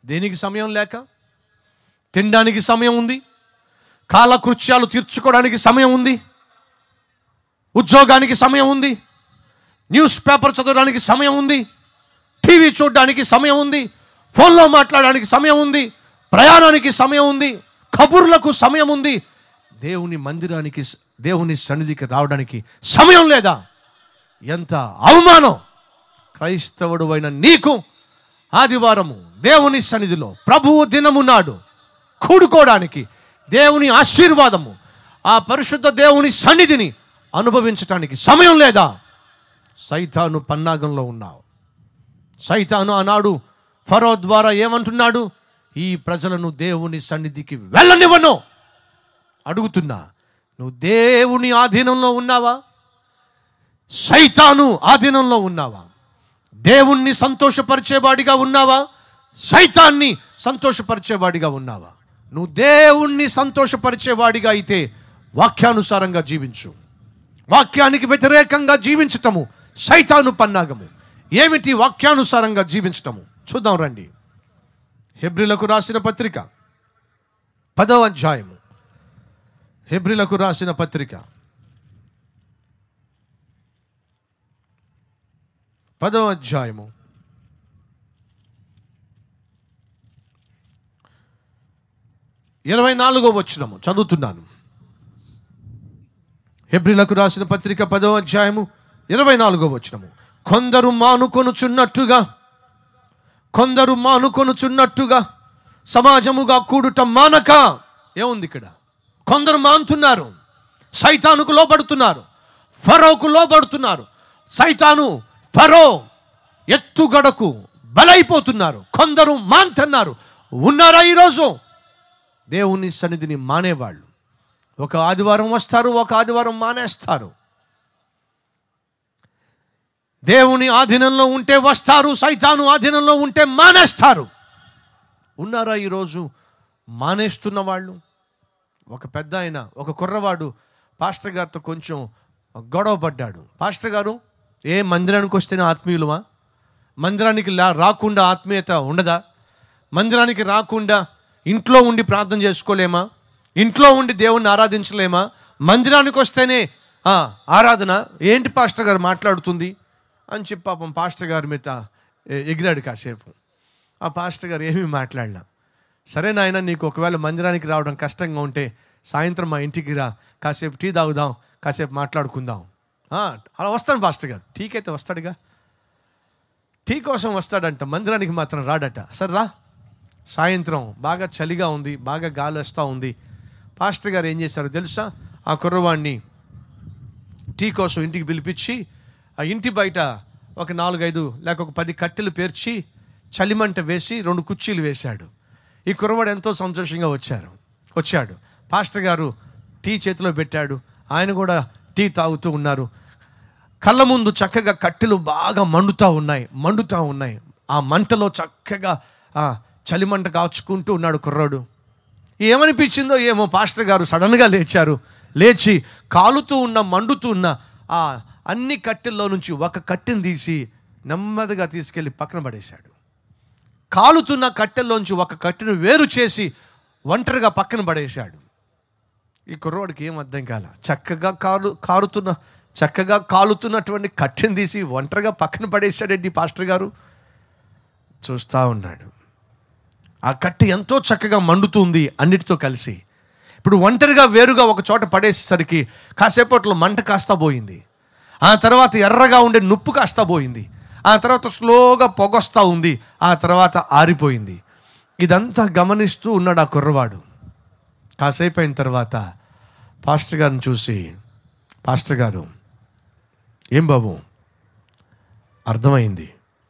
దేనికి సమయం లేక తినడానికి సమయం ఉంది కాలకృత్యాలు తీర్చుకోవడానికి సమయం ఉంది ఉద్యోగానికి సమయం ఉంది న్యూస్ పేపర్ చదవడానికి సమయం ఉంది టీవీ చూడడానికి సమయం ఉంది ఫోన్లో మాట్లాడడానికి సమయం ఉంది ప్రయాణానికి సమయం ఉంది కబుర్లకు సమయం ఉంది దేవుని మందిరానికి దేవుని సన్నిధికి రావడానికి సమయం లేదా ఎంత అవమానం క్రైస్తవుడు అయిన నీకు ఆదివారము దేవుని సన్నిధిలో ప్రభువు దినము నాడు కూడుకోవడానికి దేవుని ఆశీర్వాదము ఆ పరిశుద్ధ దేవుని సన్నిధిని అనుభవించటానికి సమయం లేదా సైతాను పన్నాగంలో ఉన్నావు సైతాను ఆనాడు ఫరో ద్వారా ఏమంటున్నాడు ఈ ప్రజలను దేవుని సన్నిధికి వెళ్ళనివ్వను అడుగుతున్నా నువ్వు దేవుని ఆధీనంలో ఉన్నావా సైతాను ఆధీనంలో ఉన్నావా దేవుణ్ణి సంతోషపరిచేవాడిగా ఉన్నావా సైతాన్ని సంతోషపరిచేవాడిగా ఉన్నావా నువ్వు దేవుణ్ణి సంతోషపరిచేవాడిగా అయితే వాక్యానుసారంగా జీవించు వాక్యానికి వ్యతిరేకంగా జీవించటము సైతాను పన్నాగము ఏమిటి వాక్యానుసారంగా జీవించటము చూద్దాం రండి హెబ్రిలకు రాసిన పత్రిక పదవ అధ్యాయము హెబ్రిలకు రాసిన పత్రిక పదవ అధ్యాయము ఇరవై నాలుగో వచ్చినము చదువుతున్నాను హెబ్రిలకు రాసిన పత్రిక పదవ అధ్యాయము ఇరవై నాలుగో వచ్చినము కొందరు మానుకొనుచున్నట్టుగా కొందరు మానుకొనుచున్నట్టుగా సమాజముగా కూడుట మానక ఏముంది ఇక్కడ కొందరు మానుతున్నారు సైతానుకు లోబడుతున్నారు ఫరోకు లోబడుతున్నారు సైతాను ఫరో ఎత్తుగడకు బలైపోతున్నారు కొందరు మాంతున్నారు ఉన్నారా ఈరోజు దేవుని సన్నిధిని మానేవాళ్ళు ఒక ఆదివారం వస్తారు ఒక ఆదివారం మానేస్తారు దేవుని ఆధీనంలో ఉంటే వస్తారు సైతాను ఆధీనంలో ఉంటే మానేస్తారు ఉన్నారా ఈరోజు మానేస్తున్న వాళ్ళు ఒక పెద్ద ఆయన ఒక కుర్రవాడు పాస్టర్ గారితో కొంచెం గొడవ పడ్డాడు పాస్టర్ గారు ఏ మందిరానికి వస్తేనే ఆత్మీయులమా మందిరానికి లా రాకుండా ఆత్మీయత ఉండదా మందిరానికి రాకుండా ఇంట్లో ఉండి ప్రార్థన చేసుకోలేమా ఇంట్లో ఉండి దేవుణ్ణి ఆరాధించలేమా మందిరానికి వస్తేనే "ఆ, ఆరాధన ఏంటి పాస్టర్ గారు మాట్లాడుతుంది అని చెప్పి పాపం పాస్టర్ గారి మీద ఎ- ఎగిరాడు కాసేపు ఆ పాస్టర్ గారు ఏమీ మాట్లాడినా సరే నాయన నీకు ఒకవేళ మందిరానికి రావడం కష్టంగా ఉంటే సాయంత్రం మా ఇంటికి రా కాసేపు టీ తాగుదాం కాసేపు మాట్లాడుకుందాం "ఆ, అలా వస్తాను పాస్టర్ గారు టీకి అయితే వస్తాడుగా టీ కోసం వస్తాడంట మందిరానికి మాత్రం రాడట సరే రా సాయంత్రం బాగా చలిగా ఉంది బాగా గాలి వస్తూ ఉంది పాస్టర్ గారు ఏం చేశారో తెలుసా ఆ కుర్రవాడిని టీ కోసం ఇంటికి పిలిపించి ఆ ఇంటి బయట ఒక నాలుగైదు లేక ఒక పది కట్టెలు పేర్చి చలిమంట వేసి రెండు కుర్చీలు వేశాడు ఈ కుర్రవాడు ఎంతో సంతోషంగా వచ్చారు వచ్చాడు పాస్టర్ గారు టీ చేతిలో పెట్టాడు ఆయన కూడా టీ తాగుతూ ఉన్నారు కళ్ళ ముందు చక్కగా కట్టెలు బాగా మండుతూ ఉన్నాయి మండుతూ ఉన్నాయి ఆ మంటలో చక్కగా ఆ చలిమంట కాచుకుంటూ ఉన్నాడు కుర్రాడు ఏమనిపించిందో ఏమో పాస్టర్ గారు సడన్గా లేచారు లేచి కాలుతూ ఉన్న మండుతూ ఉన్న ఆ అన్ని కట్టెల్లో నుంచి ఒక కట్టెని తీసి నెమ్మదిగా తీసుకెళ్ళి పక్కన పడేశాడు కాలుతున్న కట్టెల్లోంచి ఒక కట్టెను వేరు చేసి ఒంటరిగా పక్కన పడేశాడు ఈ కుర్రవాడికి ఏం అర్థం కాల చక్కగా కారు కారుతున్న చక్కగా కాలుతున్నటువంటి కట్టెను తీసి ఒంటరిగా పక్కన పడేశాడేంటి పాస్టర్ గారు చూస్తూ ఉన్నాడు ఆ కట్టె ఎంతో చక్కగా మండుతుంది అన్నిటితో కలిసి ఇప్పుడు ఒంటరిగా వేరుగా ఒక చోట పడేసేసరికి కాసేపట్లో మంట కాస్తా పోయింది ఆ తర్వాత ఎర్రగా ఉండే నొప్పు కాస్తా పోయింది ఆ తర్వాత స్లోగా పొగొస్తా ఉంది ఆ తర్వాత ఆరిపోయింది ఇదంతా గమనిస్తూ ఉన్నాడు ఆ కుర్రవాడు కాసేపు అయిన తర్వాత పాస్టర్ గారిని చూసి పాస్టర్ గారు ఏం బాబు అర్థమైంది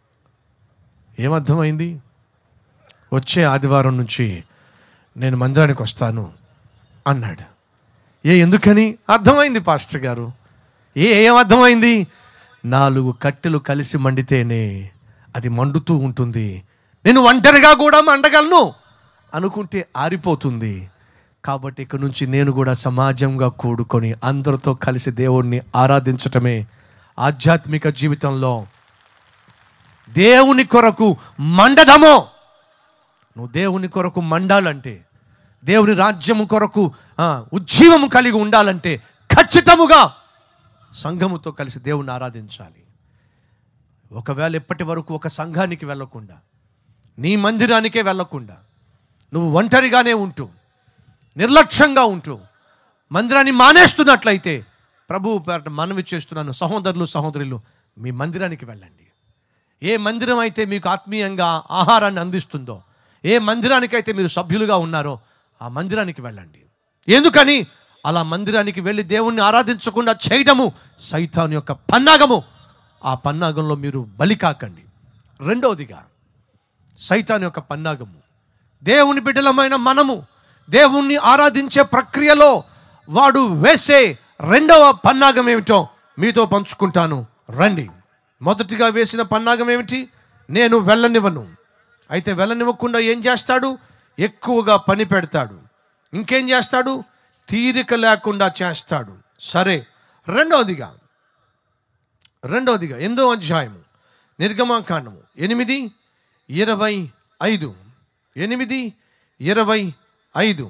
ఏం అర్థమైంది వచ్చే ఆదివారం నుంచి నేను మందిరానికి వస్తాను అన్నాడు ఏ ఎందుకని అర్థమైంది పాస్టర్ గారు ఏ ఏం అర్థమైంది నాలుగు కట్టెలు కలిసి మండితేనే అది మండుతూ ఉంటుంది నేను ఒంటరిగా కూడా మండగలను అనుకుంటే ఆరిపోతుంది కాబట్టి ఇక నుంచి నేను కూడా సమాజంగా కూడుకొని అందరితో కలిసి దేవుణ్ణి ఆరాధించటమే ఆధ్యాత్మిక జీవితంలో దేవుని కొరకు మండదమో నువ్వు దేవుని కొరకు మండాలంటే దేవుని రాజ్యము కొరకు ఆ, ఉజ్జీవము కలిగి ఉండాలంటే ఖచ్చితముగా సంఘముతో కలిసి దేవుని ఆరాధించాలి ఒకవేళ ఇప్పటి వరకు ఒక సంఘానికి వెళ్ళకుండా నీ మందిరానికే వెళ్ళకుండా నువ్వు ఒంటరిగానే ఉంటూ నిర్లక్ష్యంగా ఉంటూ మందిరాన్ని మానేస్తున్నట్లయితే ప్రభువు పేరట మనవి చేస్తున్నాను సహోదరులు సహోదరులు మీ మందిరానికి వెళ్ళండి ఏ మందిరం అయితే మీకు ఆత్మీయంగా ఆహారాన్ని అందిస్తుందో ఏ మందిరానికైతే మీరు సభ్యులుగా ఉన్నారో ఆ మందిరానికి వెళ్ళండి ఎందుకని అలా మందిరానికి వెళ్ళి దేవుణ్ణి ఆరాధించకుండా చేయడము సైతాన్ యొక్క పన్నాగము ఆ పన్నాగంలో మీరు బలి కాకండి రెండవదిగా సైతాన్ యొక్క పన్నాగము దేవుని బిడ్డలమైన మనము దేవుణ్ణి ఆరాధించే ప్రక్రియలో వాడు వేసే రెండవ పన్నాగం ఏమిటో మీతో పంచుకుంటాను రండి మొదటిగా వేసిన పన్నాగం ఏమిటి నేను వెళ్ళనివ్వను అయితే వెళ్ళనివ్వకుండా ఏం చేస్తాడు ఎక్కువగా పని పెడతాడు ఇంకేం చేస్తాడు తీరిక లేకుండా చేస్తాడు సరే రెండవదిగా రెండవదిగా ఎనిమిదో అధ్యాయము నిర్గమాకాండము ఎనిమిది ఇరవై ఐదు ఎనిమిది ఇరవై ఐదు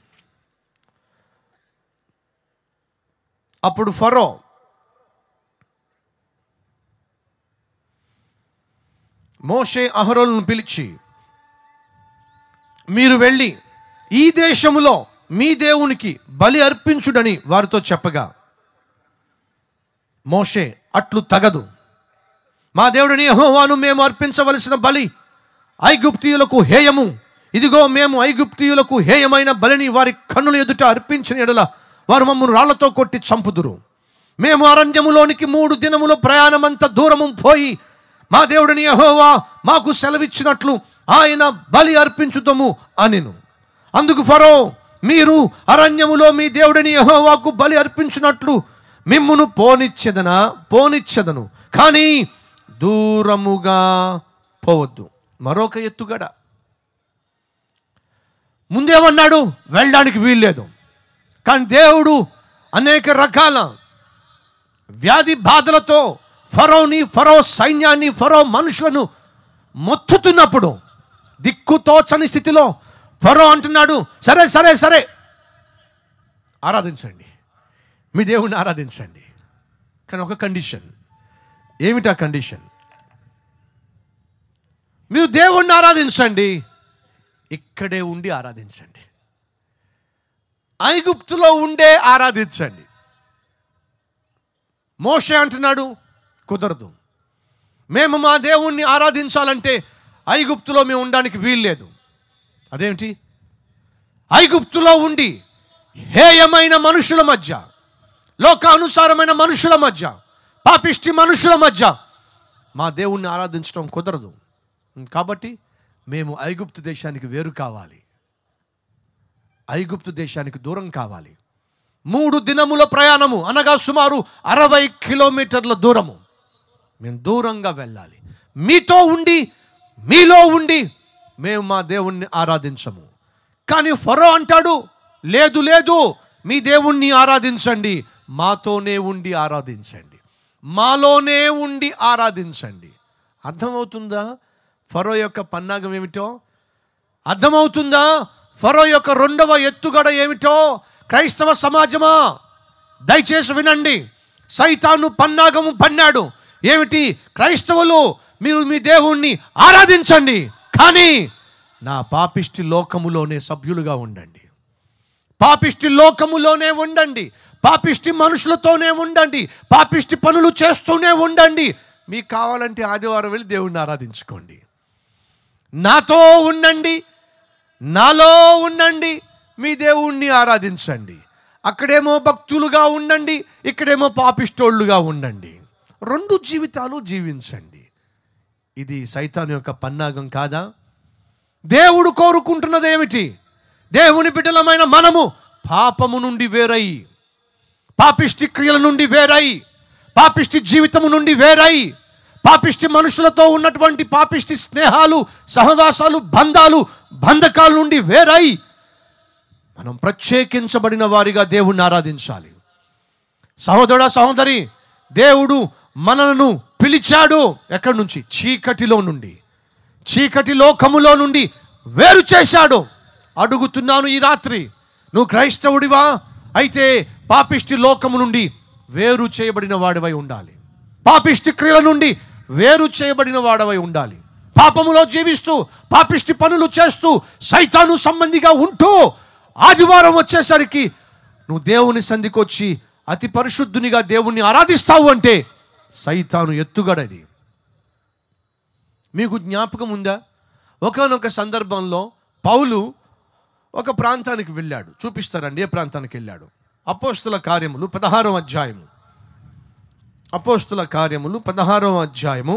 అప్పుడు ఫరో మోషే అహరోలను పిలిచి మీరు వెళ్ళి ఈ దేశములో మీ దేవునికి బలి అర్పించుడని వారితో చెప్పగా మోషే అట్లు తగదు మా దేవుడిని యెహోవాను మేము అర్పించవలసిన బలి ఐగుప్తీయులకు హేయము ఇదిగో మేము ఐగుప్తీయులకు హేయమైన బలిని వారి కన్నుల ఎదుట అర్పించిన ఎడల వారు మమ్మల్ని రాళ్లతో కొట్టి చంపుదురు మేము అరణ్యములోనికి మూడు దినముల ప్రయాణమంత దూరము పోయి మా దేవుడిని యెహోవా మాకు సెలవిచ్చినట్లు ఆయన బలి అర్పించుతాము అనిను అందుకు ఫరో మీరు అరణ్యములో మీ దేవుడిని యెహోవాకు బలి అర్పించినట్లు మిమ్మును పోనిచ్చెదనా పోనిచ్చెదను కానీ దూరముగా పోవద్దు మరొక ఎత్తుగడ ముందేమన్నాడు వెళ్ళడానికి వీల్లేదు కానీ దేవుడు అనేక రకాల వ్యాధి బాధలతో ఫరోని ఫరో సైన్యాన్ని ఫరో మనుషులను మొత్తుతున్నప్పుడు దిక్కు తోచని స్థితిలో ఫరో అంటున్నాడు సరే సరే సరే ఆరాధించండి మీ దేవుణ్ణి ఆరాధించండి కానీ ఒక కండిషన్ ఏమిటా కండిషన్ మీరు దేవుణ్ణి ఆరాధించండి ఇక్కడే ఉండి ఆరాధించండి ఐగుప్తులో ఉండే ఆరాధించండి మోషే అంటున్నాడు కుదరదు మేము మా దేవుణ్ణి ఆరాధించాలంటే ఐగుప్తులో మేము ఉండడానికి వీల్లేదు అదేమిటి ఐగుప్తులో ఉండి హేయమైన మనుషుల మధ్య లోకానుసారమైన మనుషుల మధ్య పాపిష్టి మనుషుల మధ్య మా దేవుణ్ణి ఆరాధించడం కుదరదు కాబట్టి మేము ఐగుప్తు దేశానికి వేరు కావాలి ఐగుప్తు దేశానికి దూరం కావాలి మూడు దినముల ప్రయాణము అనగా సుమారు అరవై కిలోమీటర్ల దూరము మేము దూరంగా వెళ్ళాలి మీతో ఉండి మీలో ఉండి మేము మా దేవుణ్ణి ఆరాధించము కానీ ఫరో అంటాడు లేదు లేదు మీ దేవుణ్ణి ఆరాధించండి మాతోనే ఉండి ఆరాధించండి మాలోనే ఉండి ఆరాధించండి అర్థమవుతుందా ఫరో యొక్క పన్నాగం ఏమిటో అర్థమవుతుందా ఫరో యొక్క రెండవ ఎత్తుగడ ఏమిటో క్రైస్తవ సమాజమా దయచేసి వినండి సైతాను పన్నాగము పన్నాడు ఏమిటి క్రైస్తవులు మీరు మీ దేవుణ్ణి ఆరాధించండి కానీ నా పాపిష్టి లోకములోనే సభ్యులుగా ఉండండి పాపిష్టి లోకములోనే ఉండండి పాపిష్టి మనుషులతోనే ఉండండి పాపిష్టి పనులు చేస్తూనే ఉండండి మీకు కావాలంటే ఆదివారం వెళ్ళి దేవుణ్ణి ఆరాధించుకోండి నాతో ఉండండి నాలో ఉండండి మీ దేవుణ్ణి ఆరాధించండి అక్కడేమో భక్తులుగా ఉండండి ఇక్కడేమో పాపిష్టోళ్ళుగా ఉండండి రెండు జీవితాలు జీవించండి ఇది సైతాన్ యొక్క పన్నాగం కాదా దేవుడు కోరుకుంటున్నది ఏమిటి దేవుని బిడ్డలమైన మనము పాపము నుండి వేరై పాపిష్టి క్రియల నుండి వేరై పాపిష్టి జీవితము నుండి వేరై పాపిష్టి మనుషులతో ఉన్నటువంటి పాపిష్టి స్నేహాలు సహవాసాలు బంధాలు బంధకాల నుండి వేరై మనం ప్రత్యేకించబడిన వారిగా దేవుణ్ణి ఆరాధించాలి సహోదరుడా సహోదరి దేవుడు మనలను పిలిచాడు ఎక్కడి నుంచి చీకటిలో నుండి చీకటి లోకములో నుండి వేరు చేశాడు అడుగుతున్నాను ఈ రాత్రి నువ్వు క్రైస్తవుడివా అయితే పాపిష్టి లోకము నుండి వేరు చేయబడిన వాడివై ఉండాలి పాపిష్టి క్రియల నుండి వేరు చేయబడిన వాడవై ఉండాలి పాపములో జీవిస్తూ పాపిష్టి పనులు చేస్తూ సైతాను సంబంధిగా ఉంటూ ఆదివారం వచ్చేసరికి నువ్వు దేవుని సంధికొచ్చి అతి పరిశుద్ధునిగా దేవుణ్ణి ఆరాధిస్తావు అంటే సైతాను ఎత్తుగడది మీకు జ్ఞాపకం ఉందా ఒకనొక సందర్భంలో పౌలు ఒక ప్రాంతానికి వెళ్ళాడు చూపిస్తారండి ఏ ప్రాంతానికి వెళ్ళాడు అపోస్తుల కార్యములు పదహారవ అధ్యాయము అపోస్తుల కార్యములు పదహారవ అధ్యాయము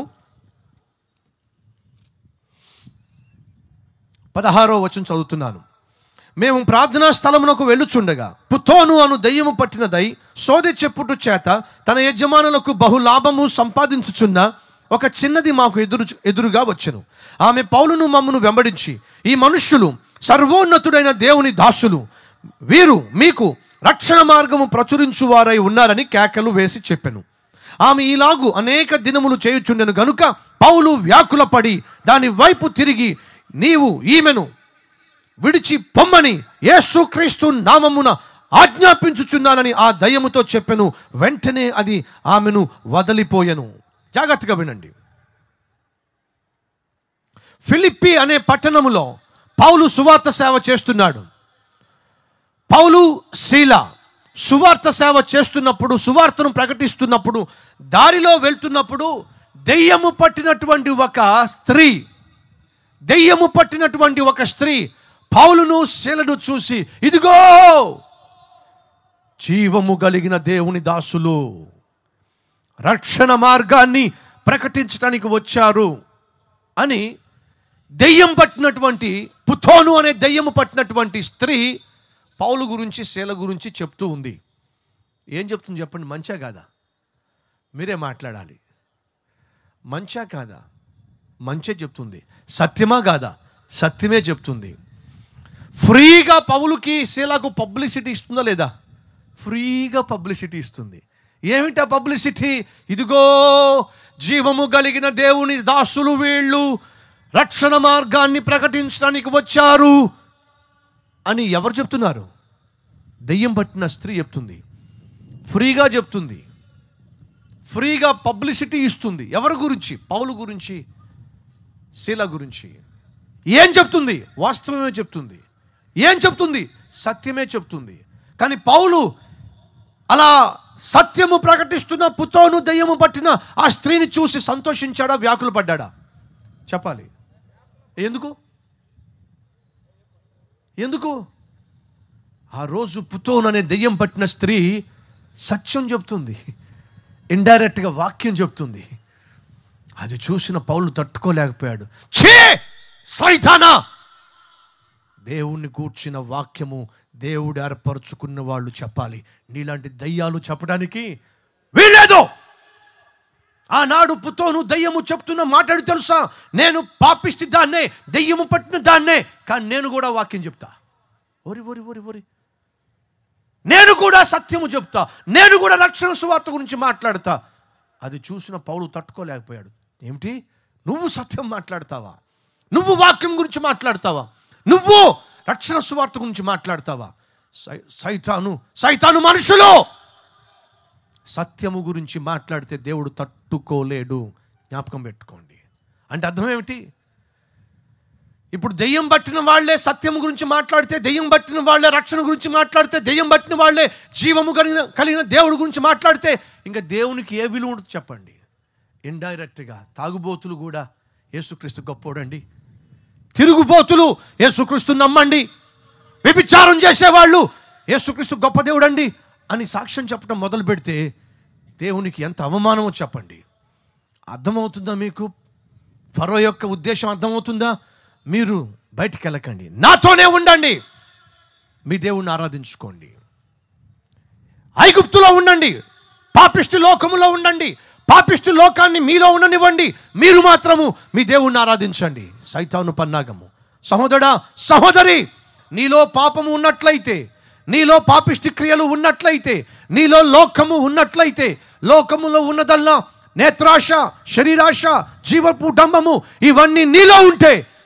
పదహారవ వచనం చదువుతున్నాను మేము ప్రార్థనా స్థలమునకు వెళ్ళుచుండగా పుతోను అను దయ్యము పట్టినదై సోదె చెప్పుట చేత తన యజమానులకు బహు లాభము సంపాదించుచున్న ఒక చిన్నది మాకు ఎదురు ఎదురుగా వచ్చెను ఆమె పౌలును మమ్మను వెంబడించి ఈ మనుష్యులు సర్వోన్నతుడైన దేవుని దాసులు వీరు మీకు రక్షణ మార్గము ప్రచురించువారై ఉన్నారని కేకలు వేసి చెప్పెను ఆమె ఈలాగు అనేక దినములు చేయుచుండెను గనుక పౌలు వ్యాకులపడి దాని వైపు తిరిగి నీవు ఈమెను విడిచి పొమ్మని యేసుక్రీస్తు నామమున ఆజ్ఞాపించుచున్నానని ఆ దయ్యముతో చెప్పెను వెంటనే అది ఆమెను వదిలిపోయెను జాగ్రత్తగా వినండి ఫిలిప్పి అనే పట్టణములో పౌలు సువార్త సేవ చేస్తున్నాడు పౌలు శీల సువార్త సేవ చేస్తున్నప్పుడు సువార్తను ప్రకటిస్తున్నప్పుడు దారిలో వెళ్తున్నప్పుడు దెయ్యము పట్టినటువంటి ఒక స్త్రీ దెయ్యము పట్టినటువంటి ఒక స్త్రీ పౌలును శీలను చూసి ఇదిగో జీవము కలిగిన దేవుని దాసులు రక్షణ మార్గాన్ని ప్రకటించడానికి వచ్చారు అని దెయ్యం పట్టినటువంటి పుథోను అనే దెయ్యము పట్టినటువంటి స్త్రీ పౌలు గురించి శీల గురించి చెప్తూ ఉంది ఏం చెప్తుంది చెప్పండి మంచా కాదా మీరే మాట్లాడాలి మంచా కాదా మంచే చెప్తుంది సత్యమా కాదా సత్యమే చెప్తుంది ఫ్రీగా పౌలుకి శీలకు పబ్లిసిటీ ఇస్తుందా లేదా ఫ్రీగా పబ్లిసిటీ ఇస్తుంది ఏమిటా పబ్లిసిటీ ఇదిగో జీవము కలిగిన దేవుని దాసులు వీళ్ళు రక్షణ మార్గాన్ని ప్రకటించడానికి వచ్చారు అని ఎవరు చెప్తున్నారు దెయ్యం పట్టిన స్త్రీ చెప్తుంది ఫ్రీగా చెప్తుంది ఫ్రీగా పబ్లిసిటీ ఇస్తుంది ఎవరి గురించి పౌలు గురించి శీల గురించి ఏం చెప్తుంది వాస్తవమే చెప్తుంది ఏం చెప్తుంది సత్యమే చెప్తుంది కానీ పౌలు అలా సత్యము ప్రకటిస్తున్న పుతోను దయ్యము పట్టిన ఆ స్త్రీని చూసి సంతోషించాడా వ్యాకులు పడ్డాడా చెప్పాలి ఎందుకు ఎందుకు ఆ రోజు పుతోన్ అనే దెయ్యం పట్టిన స్త్రీ సత్యం చెప్తుంది ఇండైరెక్ట్గా వాక్యం చెప్తుంది అది చూసిన పౌలు తట్టుకోలేకపోయాడు ఛే సైతానా దేవుణ్ణి కూర్చిన వాక్యము దేవుడు ఏర్పరచుకున్న వాళ్ళు చెప్పాలి నీలాంటి దయ్యాలు చెప్పడానికి వీలేదు ఆనాడు పుతోను దయ్యము చెప్తున్న మాట్లాడి తెలుసా నేను పాపిష్టి దాన్నే దయ్యము పట్టిన దాన్నే కానీ నేను కూడా వాక్యం చెప్తా ఒరి ఒరి ఒరి ఒరి నేను కూడా సత్యము చెప్తా నేను కూడా రక్షణ సువార్త గురించి మాట్లాడతా అది చూసిన పౌలు తట్టుకోలేకపోయాడు ఏమిటి నువ్వు సత్యం మాట్లాడతావా నువ్వు వాక్యం గురించి మాట్లాడతావా నువ్వు రక్షణ సువార్త గురించి మాట్లాడతావా సై సైతాను సైతాను మనుషులు సత్యము గురించి మాట్లాడితే దేవుడు తట్టుకోలేడు జ్ఞాపకం పెట్టుకోండి అంటే అర్థం ఏమిటి ఇప్పుడు దెయ్యం పట్టిన వాళ్ళే సత్యం గురించి మాట్లాడితే దెయ్యం పట్టిన వాళ్ళే రక్షణ గురించి మాట్లాడితే దెయ్యం పట్టిన వాళ్ళే జీవము కలిగిన కలిగిన దేవుడి గురించి మాట్లాడితే ఇంకా దేవునికి ఏ విలువ ఉంటుంది చెప్పండి ఇండైరెక్ట్గా తాగుబోతులు కూడా యేసుక్రీస్తు గొప్పోడండి తిరుగుబోతులు యేసుక్రీస్తు నమ్మండి వ్యభిచారం చేసేవాళ్ళు యేసుక్రీస్తు గొప్ప దేవుడండి అని సాక్ష్యం చెప్పడం మొదలు పెడితే దేవునికి ఎంత అవమానమో చెప్పండి అర్థమవుతుందా మీకు ఫరో యొక్క ఉద్దేశం అర్థమవుతుందా మీరు బయటికి వెళ్ళకండి నాతోనే ఉండండి మీ దేవుణ్ణి ఆరాధించుకోండి ఐగుప్తులో ఉండండి పాపిష్టి లోకములో ఉండండి పాపిష్టి లోకాన్ని మీలో ఉండనివ్వండి మీరు మాత్రము మీ దేవుణ్ణి ఆరాధించండి సైతాను పన్నాగము సహోదరా సహోదరి నీలో పాపము ఉన్నట్లయితే నీలో పాపిష్టి క్రియలు ఉన్నట్లయితే నీలో లోకము ఉన్నట్లయితే లోకములో ఉన్నదల్లా నేత్రాశ శరీరాశ జీవపు డంబము ఇవన్నీ నీలో ఉంటే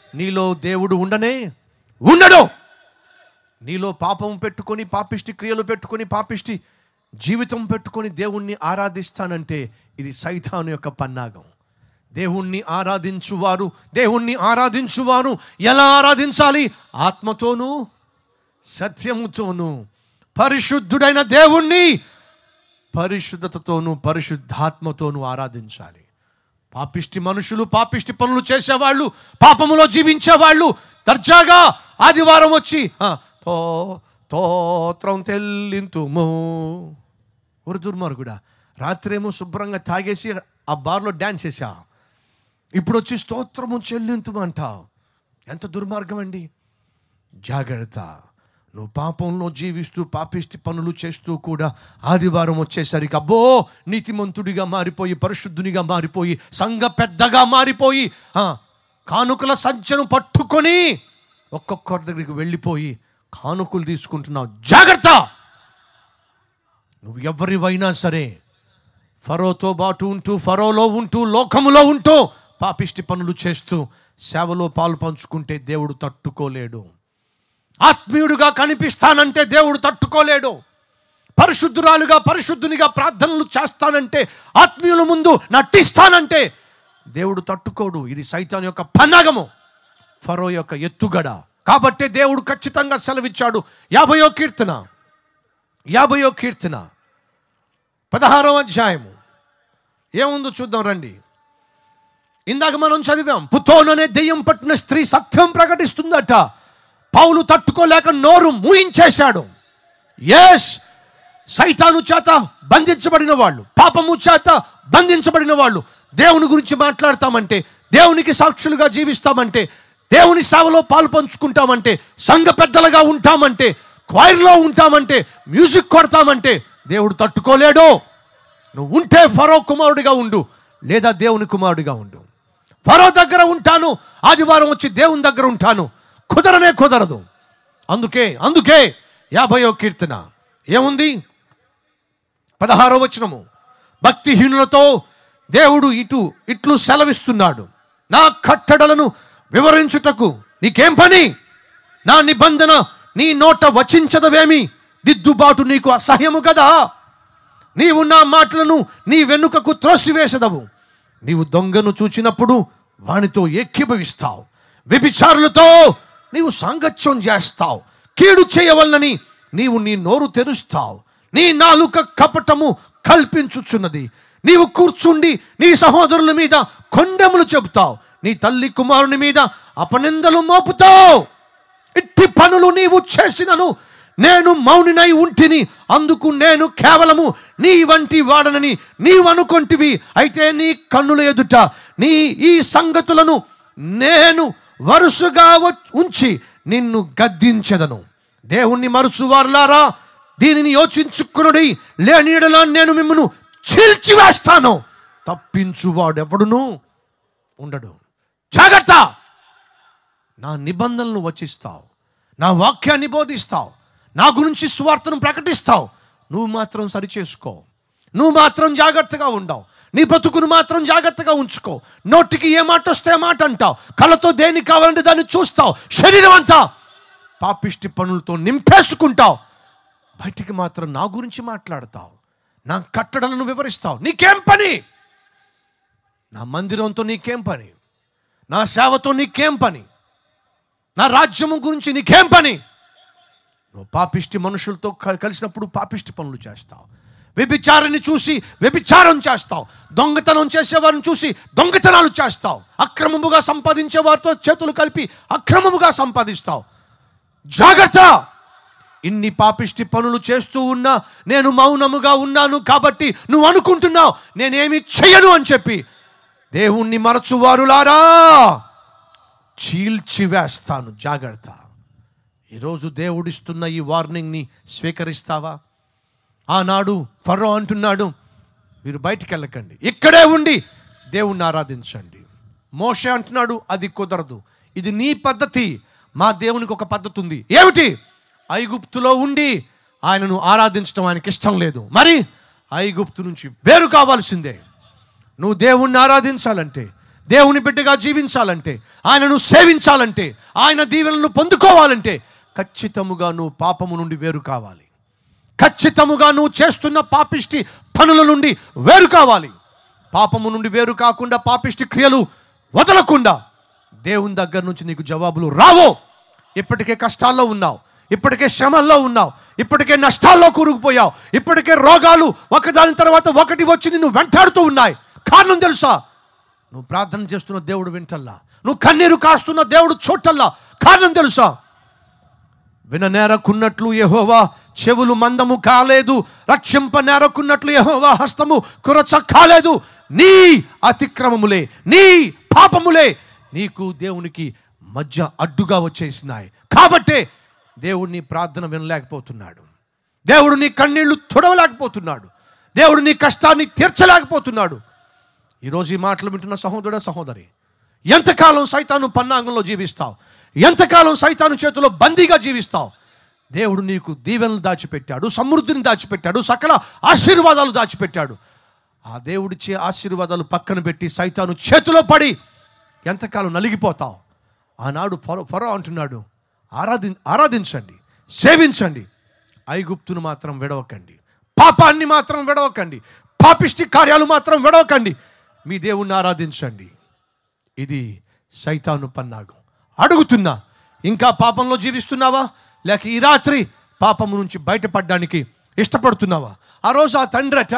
నీలో దేవుడు ఉండనే ఉండడు నీలో పాపం పెట్టుకొని పాపిష్టి క్రియలు పెట్టుకొని పాపిష్టి జీవితం పెట్టుకొని దేవుణ్ణి ఆరాధిస్తానంటే ఇది సైతాను యొక్క పన్నాగం దేవుణ్ణి ఆరాధించువారు దేవుణ్ణి ఆరాధించువారు ఎలా ఆరాధించాలి ఆత్మతోనూ సత్యముతోనూ పరిశుద్ధుడైన దేవుణ్ణి పరిశుద్ధతతోనూ పరిశుద్ధాత్మతోనూ ఆరాధించాలి పాపిష్టి మనుషులు పాపిష్టి పనులు చేసేవాళ్ళు పాపములో జీవించేవాళ్ళు దర్జాగా ఆదివారం వచ్చి "ఆ, తో తోత్రం తెల్లింతుము ఒక దుర్మార్గుడా రాత్రేమో శుభ్రంగా తాగేసి ఆ బార్లో డ్యాన్స్ చేసా ఇప్పుడు వచ్చి స్తోత్రము చెల్లింతుము అంటావు ఎంత దుర్మార్గం అండి జాగ్రత్త నువ్వు పాపంలో జీవిస్తూ పాపిష్టి పనులు చేస్తూ కూడా ఆదివారం వచ్చేసరికి అబ్బో నీతిమంతుడిగా మారిపోయి పరిశుద్ధునిగా మారిపోయి సంఘ పెద్దగా మారిపోయి ఆ, కానుకల సంచను పట్టుకొని ఒక్కొక్కరి దగ్గరికి వెళ్ళిపోయి కానుకలు తీసుకుంటున్నావు జాగ్రత్త నువ్వు ఎవరివైనా సరే ఫరోతో బాటు ఉంటూ ఫరోలో ఉంటూ లోకములో ఉంటూ పాపిష్టి పనులు చేస్తూ సేవలో పాలు పంచుకుంటే దేవుడు తట్టుకోలేడు ఆత్మీయుడుగా కనిపిస్తానంటే దేవుడు తట్టుకోలేడు పరిశుద్ధురాలుగా పరిశుద్ధునిగా ప్రార్థనలు చేస్తానంటే ఆత్మీయుల ముందు నటిస్తానంటే దేవుడు తట్టుకోడు ఇది సైతాన్ యొక్క పన్నగము ఫరో యొక్క ఎత్తుగడ కాబట్టే దేవుడు ఖచ్చితంగా సెలవిచ్చాడు యాభయో కీర్తన యాభయో కీర్తన పదహారో అధ్యాయము ఏముందో చూద్దాం రండి ఇందాక మనం చదివాం పుతోననే దెయ్యం పట్టిన స్త్రీ సత్యం ప్రకటిస్తుందట పౌలు తట్టుకోలేక నోరు మూయించేశాడు ఎస్ సైతాను చేత బంధించబడిన వాళ్ళు పాపము చేత బంధించబడిన వాళ్ళు దేవుని గురించి మాట్లాడతామంటే దేవునికి సాక్షులుగా జీవిస్తామంటే దేవుని సేవలో పాలు పంచుకుంటామంటే సంఘ పెద్దలుగా ఉంటామంటే క్వైర్లో ఉంటామంటే మ్యూజిక్ కొడతామంటే దేవుడు తట్టుకోలేడు నువ్వు ఉంటే ఫరో కుమారుడిగా ఉండు లేదా దేవుని కుమారుడిగా ఉండు ఫరో దగ్గర ఉంటాను ఆదివారం వచ్చి దేవుని దగ్గర ఉంటాను కుదరనే కుదరదు అందుకే అందుకే యాభయో కీర్తన ఏముంది పదహారో వచనము భక్తిహీనులతో దేవుడు ఇటు ఇట్లు సెలవిస్తున్నాడు నా కట్టడలను వివరించుటకు నీకేం పని నా నిబంధన నీ నోట వచించదవేమి దిద్దుబాటు నీకు అసహ్యము కదా నీవు నా మాటలను నీ వెనుకకు త్రోసివేసదవు నీవు దొంగను చూచినప్పుడు వానితో ఏకీభవిస్తావు వ్యభిచారులతో నీవు సాంగత్యం చేస్తావు కీడు చేయవలనని నీవు నీ నోరు తెరుస్తావు నీ నాలుక కపటము కల్పించుచున్నది నీవు కూర్చుండి నీ సహోదరుల మీద కొండెములు చెబుతావు నీ తల్లి కుమారుని మీద అపనిందలు మోపుతావు ఇట్టి పనులు నీవు చేసినను నేను మౌనినై ఉంటిని అందుకు నేను కేవలము నీ వంటి వాడనని నీవు అనుకొంటివి అయితే నీ కన్నుల ఎదుట నీ ఈ సంగతులను నేను వరుసగా వ- ఉంచి నిన్ను గద్దించెదను దేవుణ్ణి మరుచువారులారా దీనిని యోచించుకునుడి లేనీడలా నేను మిమ్మను చీల్చివేస్తాను తప్పించువాడెవడును ఉండడు జాగ్రత్త నా నిబంధనలు వచిస్తావు నా వాక్యాన్ని బోధిస్తావు నా గురించి సువార్తను ప్రకటిస్తావు నువ్వు మాత్రం సరిచేసుకో నువ్వు మాత్రం జాగ్రత్తగా ఉండవు నీ బతుకును మాత్రం జాగ్రత్తగా ఉంచుకో నోటికి ఏ మాట వస్తే ఆ మాట అంటావు కళ్ళతో దేనికి కావాలంటే దాన్ని చూస్తావు శరీరం అంతా పాపిష్టి పనులతో నింపేసుకుంటావు బయటికి మాత్రం నా గురించి మాట్లాడతావు నా కట్టడలను వివరిస్తావు నీకేం పని నా మందిరంతో నీకేం పని నా సేవతో నీకేం పని నా రాజ్యము గురించి నీకేం పని నువ్వు పాపిష్టి మనుషులతో క- కలిసినప్పుడు పాపిష్టి పనులు చేస్తావు వ్యభిచారాన్ని చూసి వ్యభిచారం చేస్తావు దొంగతనం చేసేవారిని చూసి దొంగతనాలు చేస్తావు అక్రమముగా సంపాదించే వారితో చేతులు కలిపి అక్రమముగా సంపాదిస్తావు జాగ్రత్త ఇన్ని పాపిష్టి పనులు చేస్తూ ఉన్నా నేను మౌనముగా ఉన్నాను కాబట్టి నువ్వు అనుకుంటున్నావు నేనేమి చెయ్యను అని చెప్పి దేవుణ్ణి మరచువారులారా చీల్చివేస్తాను జాగ్రత్త ఈరోజు దేవుడిస్తున్న ఈ వార్నింగ్ని స్వీకరిస్తావా ఆనాడు ఫరో అంటున్నాడు మీరు బయటికి వెళ్ళకండి ఇక్కడే ఉండి దేవుణ్ణి ఆరాధించండి మోషే అంటున్నాడు అది కుదరదు ఇది నీ పద్ధతి మా దేవునికి ఒక పద్ధతి ఉంది ఏమిటి ఐగుప్తులో ఉండి ఆయనను ఆరాధించడం ఆయనకి ఇష్టం లేదు మరి ఐగుప్తు నుంచి వేరు కావాల్సిందే నువ్వు దేవుణ్ణి ఆరాధించాలంటే దేవుని బిడ్డగా జీవించాలంటే ఆయనను సేవించాలంటే ఆయన దీవెనలను పొందుకోవాలంటే ఖచ్చితముగా నువ్వు పాపము నుండి వేరు కావాలి ఖచ్చితముగా నువ్వు చేస్తున్న పాపిష్టి పనుల నుండి వేరు కావాలి పాపము నుండి వేరు కాకుండా పాపిష్టి క్రియలు వదలకుండా దేవుని దగ్గర నుంచి నీకు జవాబులు రావో ఇప్పటికే కష్టాల్లో ఉన్నావు ఇప్పటికే శ్రమల్లో ఉన్నావు ఇప్పటికే నష్టాల్లో కూరుకుపోయావు ఇప్పటికే రోగాలు ఒకదాని తర్వాత ఒకటి వచ్చి నిన్ను వెంటాడుతూ ఉన్నాయి కారణం తెలుసా నువ్వు ప్రార్థన చేస్తున్న దేవుడు వింటల్లా నువ్వు కన్నీరు కాస్తున్న దేవుడు చూడటల్లా కారణం తెలుసా విననేరకున్నట్లు యెహోవా చెవులు మందము కాలేదు రక్షింప నేరకున్నట్లు యెహోవా హస్తము కురచ కాలేదు నీ అతిక్రమములే నీ పాపములే నీకు దేవునికి మధ్య అడ్డుగా వచ్చేసినాయి కాబట్టే దేవుడు నీ ప్రార్థన వినలేకపోతున్నాడు దేవుడు నీ కన్నీళ్లు తుడవలేకపోతున్నాడు దేవుడు నీ కష్టాన్ని తీర్చలేకపోతున్నాడు ఈరోజు ఈ మాటలు వింటున్న సహోదరుడ సహోదరి ఎంతకాలం సైతాను పన్నాంగంలో జీవిస్తావు ఎంతకాలం సైతాను చేతిలో బందీగా జీవిస్తావు దేవుడు నీకు దీవెనలు దాచిపెట్టాడు సమృద్ధిని దాచిపెట్టాడు సకల ఆశీర్వాదాలు దాచిపెట్టాడు ఆ దేవుడిచ్చే ఆశీర్వాదాలు పక్కన పెట్టి సైతాను చేతిలో పడి ఎంతకాలం నలిగిపోతావు ఆనాడు ఫరో ఫరో అంటున్నాడు ఆరాధి ఆరాధించండి సేవించండి ఐగుప్తును మాత్రం విడవకండి పాపాన్ని మాత్రం విడవకండి పాపిష్టి కార్యాలు మాత్రం విడవకండి మీ దేవుణ్ణి ఆరాధించండి ఇది సైతాను పన్నాగం అడుగుతున్నా ఇంకా పాపంలో జీవిస్తున్నావా లేక ఈ రాత్రి పాపము నుంచి బయటపడడానికి ఇష్టపడుతున్నావా ఆ రోజు ఆ తండ్రట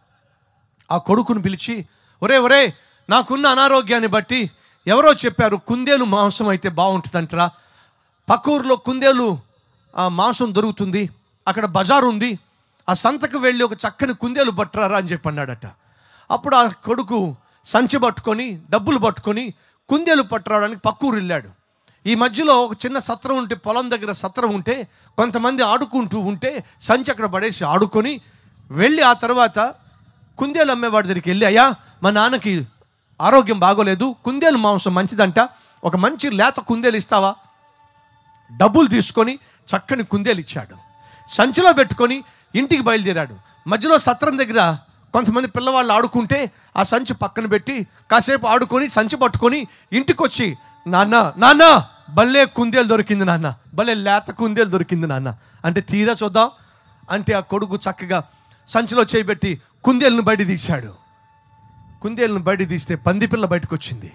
ఆ కొడుకును పిలిచి ఒరే ఒరే నాకున్న అనారోగ్యాన్ని బట్టి ఎవరో చెప్పారు కుందేలు మాంసం అయితే బాగుంటుందంటరా పక్క ఊర్లో కుందేలు ఆ, మాంసం దొరుకుతుంది అక్కడ బజారు ఉంది ఆ సంతకు వెళ్ళి ఒక చక్కని కుందేలు పట్టరారా అని చెప్పి అన్నాడట అప్పుడు ఆ కొడుకు సంచి పట్టుకొని డబ్బులు పట్టుకొని కుందేలు పట్టురావడానికి పక్క ఊరు వెళ్ళాడు ఈ మధ్యలో ఒక చిన్న సత్రం ఉంటే పొలం దగ్గర సత్రం ఉంటే కొంతమంది ఆడుకుంటూ ఉంటే సంచి అక్కడ పడేసి ఆడుకొని వెళ్ళి ఆ తర్వాత కుందేలు అమ్మేవాడి దగ్గరికి వెళ్ళి అయ్యా మా నాన్నకి ఆరోగ్యం బాగోలేదు కుందేలు మాంసం మంచిదంట ఒక మంచి లేత కుందేలు ఇస్తావా డబ్బులు తీసుకొని చక్కని కుందేలు ఇచ్చాడు సంచిలో పెట్టుకొని ఇంటికి బయలుదేరాడు మధ్యలో సత్రం దగ్గర కొంతమంది పిల్లవాళ్ళు ఆడుకుంటే ఆ సంచి పక్కన పెట్టి కాసేపు ఆడుకొని సంచి పట్టుకొని ఇంటికి వచ్చి నాన్న నాన్న భలే కుందేలు దొరికింది నాన్న భలే లేత కుందేలు దొరికింది నాన్న అంటే తీరా చూద్దాం అంటే ఆ కొడుకు చక్కగా సంచిలో చేయబెట్టి కుందేలను బయట తీశాడు కుందేలను బయట తీస్తే పంది పిల్ల బయటకు వచ్చింది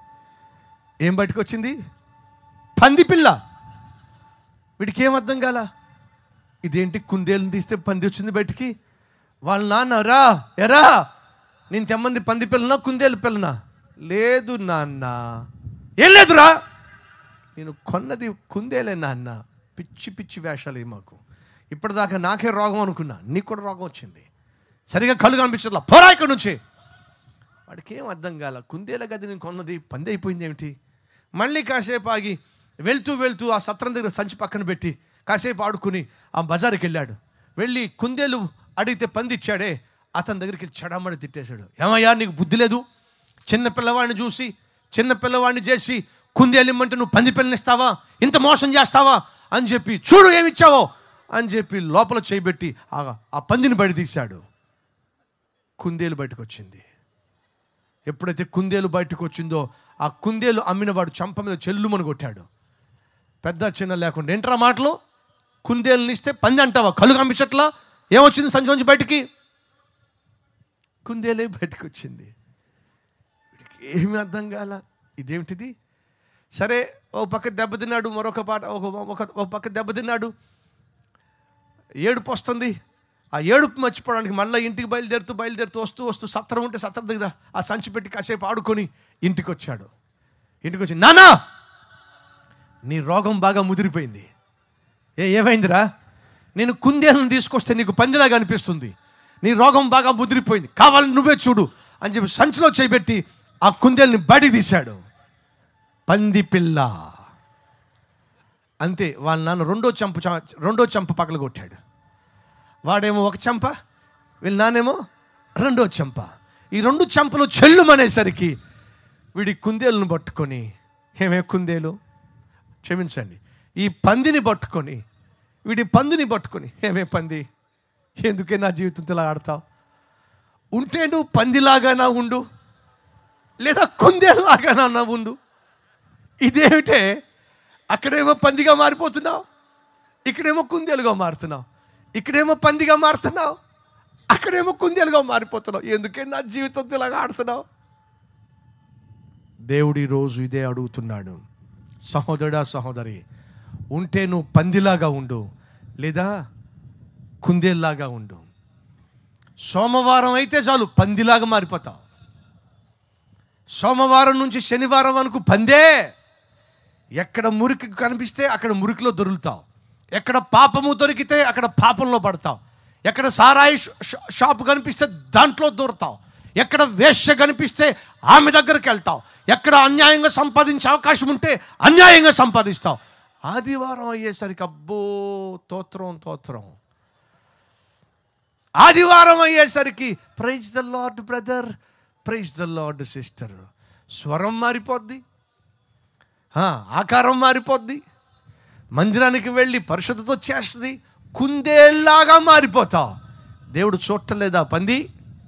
ఏం బయటకు వచ్చింది పంది పిల్ల వీడికి ఏం అర్థం కాల ఇదేంటి కుందేలను తీస్తే పంది వచ్చింది బయటికి వాళ్ళ నాన్న రా ఎరా నేను తెమ్మంది పంది పిల్లనా కుందేలు పిల్లనా లేదు నాన్న ఏం లేదురా నేను కొన్నది కుందేలే నాన్న పిచ్చి పిచ్చి వేషాలు ఇవి మాకు ఇప్పటిదాకా నాకే రోగం అనుకున్నా నీకు కూడా రోగం వచ్చింది సరిగా కళ్ళు కనిపించట్లా పోరా ఇక్కడ నుంచి వాడికి ఏం అర్థం కాల కుందేల గది నేను కొన్నది పంది అయిపోయింది ఏమిటి మళ్ళీ కాసేపు ఆగి వెళ్తూ వెళ్తూ ఆ సత్రం దగ్గర సంచి పక్కన పెట్టి కాసేపు ఆడుకుని ఆ బజారుకి వెళ్ళాడు వెళ్ళి కుందేలు అడిగితే పంది ఇచ్చాడే అతని దగ్గరికి వెళ్ళి చెడమడి తిట్టేశాడు ఏమయ్యా నీకు బుద్ధి లేదు చిన్న పిల్లవాడిని చూసి చిన్న పిల్లవాడిని చేసి కుందేలు ఇమ్మంటే నువ్వు పంది పిల్లని ఇస్తావా ఇంత మోసం చేస్తావా అని చెప్పి చూడు ఏమి ఇచ్చావో అని చెప్పి లోపల చేయబెట్టి ఆ ఆ పందిని బయట తీశాడు కుందేలు బయటకు వచ్చింది ఎప్పుడైతే కుందేలు బయటకు వచ్చిందో ఆ కుందేలు అమ్మినవాడు చంప మీద చెల్లుమని కొట్టాడు పెద్ద చిన్న లేకుండా ఏంట్రా మాటలు కుందేలుని ఇస్తే పంది అంటావా కళ్ళు కనిపించట్లా ఏమొచ్చింది సంచి నుంచి బయటికి కుందేలే బయటకు వచ్చింది వీడికి ఏమి అర్థం కాల ఇదేమిటిది సరే ఓ పక్క దెబ్బతిన్నాడు మరొక పాట ఒక ఒక ఒక పక్క దెబ్బతిన్నాడు ఏడుపు వస్తుంది ఆ ఏడుపు మర్చిపోవడానికి మళ్ళీ ఇంటికి బయలుదేరుతూ బయలుదేరుతూ వస్తూ వస్తూ సత్రం ఉంటే సత్రం దగ్గర ఆ సంచి పెట్టి కాసేపు ఆడుకొని ఇంటికి వచ్చాడు ఇంటికి వచ్చి నానా నీ రోగం బాగా ముదిరిపోయింది ఏ ఏమైందిరా నేను కుందేలను తీసుకొస్తే నీకు పందిలాగా అనిపిస్తుంది నీ రోగం బాగా ముదిరిపోయింది కావాలని నువ్వే చూడు అని చెప్పి సంచిలో చేయబెట్టి ఆ కుందేల్ని బయటికి తీశాడు పంది పిల్ల అంతే వాళ్ళ నాన్న రెండో చంపు చ- రెండో చంప పక్కన కొట్టాడు వాడేమో ఒక చంప వీళ్ళ నానేమో రెండో చంప ఈ రెండు చంపలు చెల్లుమనేసరికి వీడి కుందేలను పట్టుకొని ఏమే కుందేలు క్షమించండి ఈ పందిని పట్టుకొని వీడి పందిని పట్టుకొని ఏమే పంది ఎందుకే నా జీవితంతో ఇలా ఆడతావు ఉంటే నువ్వు పందిలాగానా ఉండు లేదా కుందేలాగానన్నా ఉండు ఇదేమిటే అక్కడేమో పందిగా మారిపోతున్నావు ఇక్కడేమో కుందేలుగా మారుతున్నావు ఇక్కడేమో పందిగా మారుతున్నావు అక్కడేమో కుందేలుగా మారిపోతున్నావు ఎందుకే నా జీవితంతో ఇలాగా ఆడుతున్నావు దేవుడు ఈరోజు ఇదే అడుగుతున్నాడు సహోదరుడా సహోదరి ఉంటే నువ్వు పందిలాగా ఉండు లేదా కుందేల్లాగా ఉండు సోమవారం అయితే చాలు పందిలాగా మారిపోతావు సోమవారం నుంచి శనివారం వరకు పందే ఎక్కడ మురికి కనిపిస్తే అక్కడ మురికిలో దొరుకుతావు ఎక్కడ పాపము దొరికితే అక్కడ పాపంలో పడతావు ఎక్కడ సారాయి ష- ష- షాపు కనిపిస్తే దాంట్లో దూరతావు ఎక్కడ వేశ్య కనిపిస్తే ఆమె దగ్గరికి వెళ్తావు ఎక్కడ అన్యాయంగా సంపాదించే అవకాశం ఉంటే అన్యాయంగా సంపాదిస్తావు ఆదివారం అయ్యేసరికి అబ్బో తోత్రం తోత్రం ఆదివారం అయ్యేసరికి praise the lord brother praise the lord sister స్వరం మారిపోద్ది ఆ, ఆకారం మారిపోద్ది మందిరానికి వెళ్ళి పరిశుద్ధతో చేస్తుంది కుందేలాగా మారిపోతావు దేవుడు చూడలేదా పంది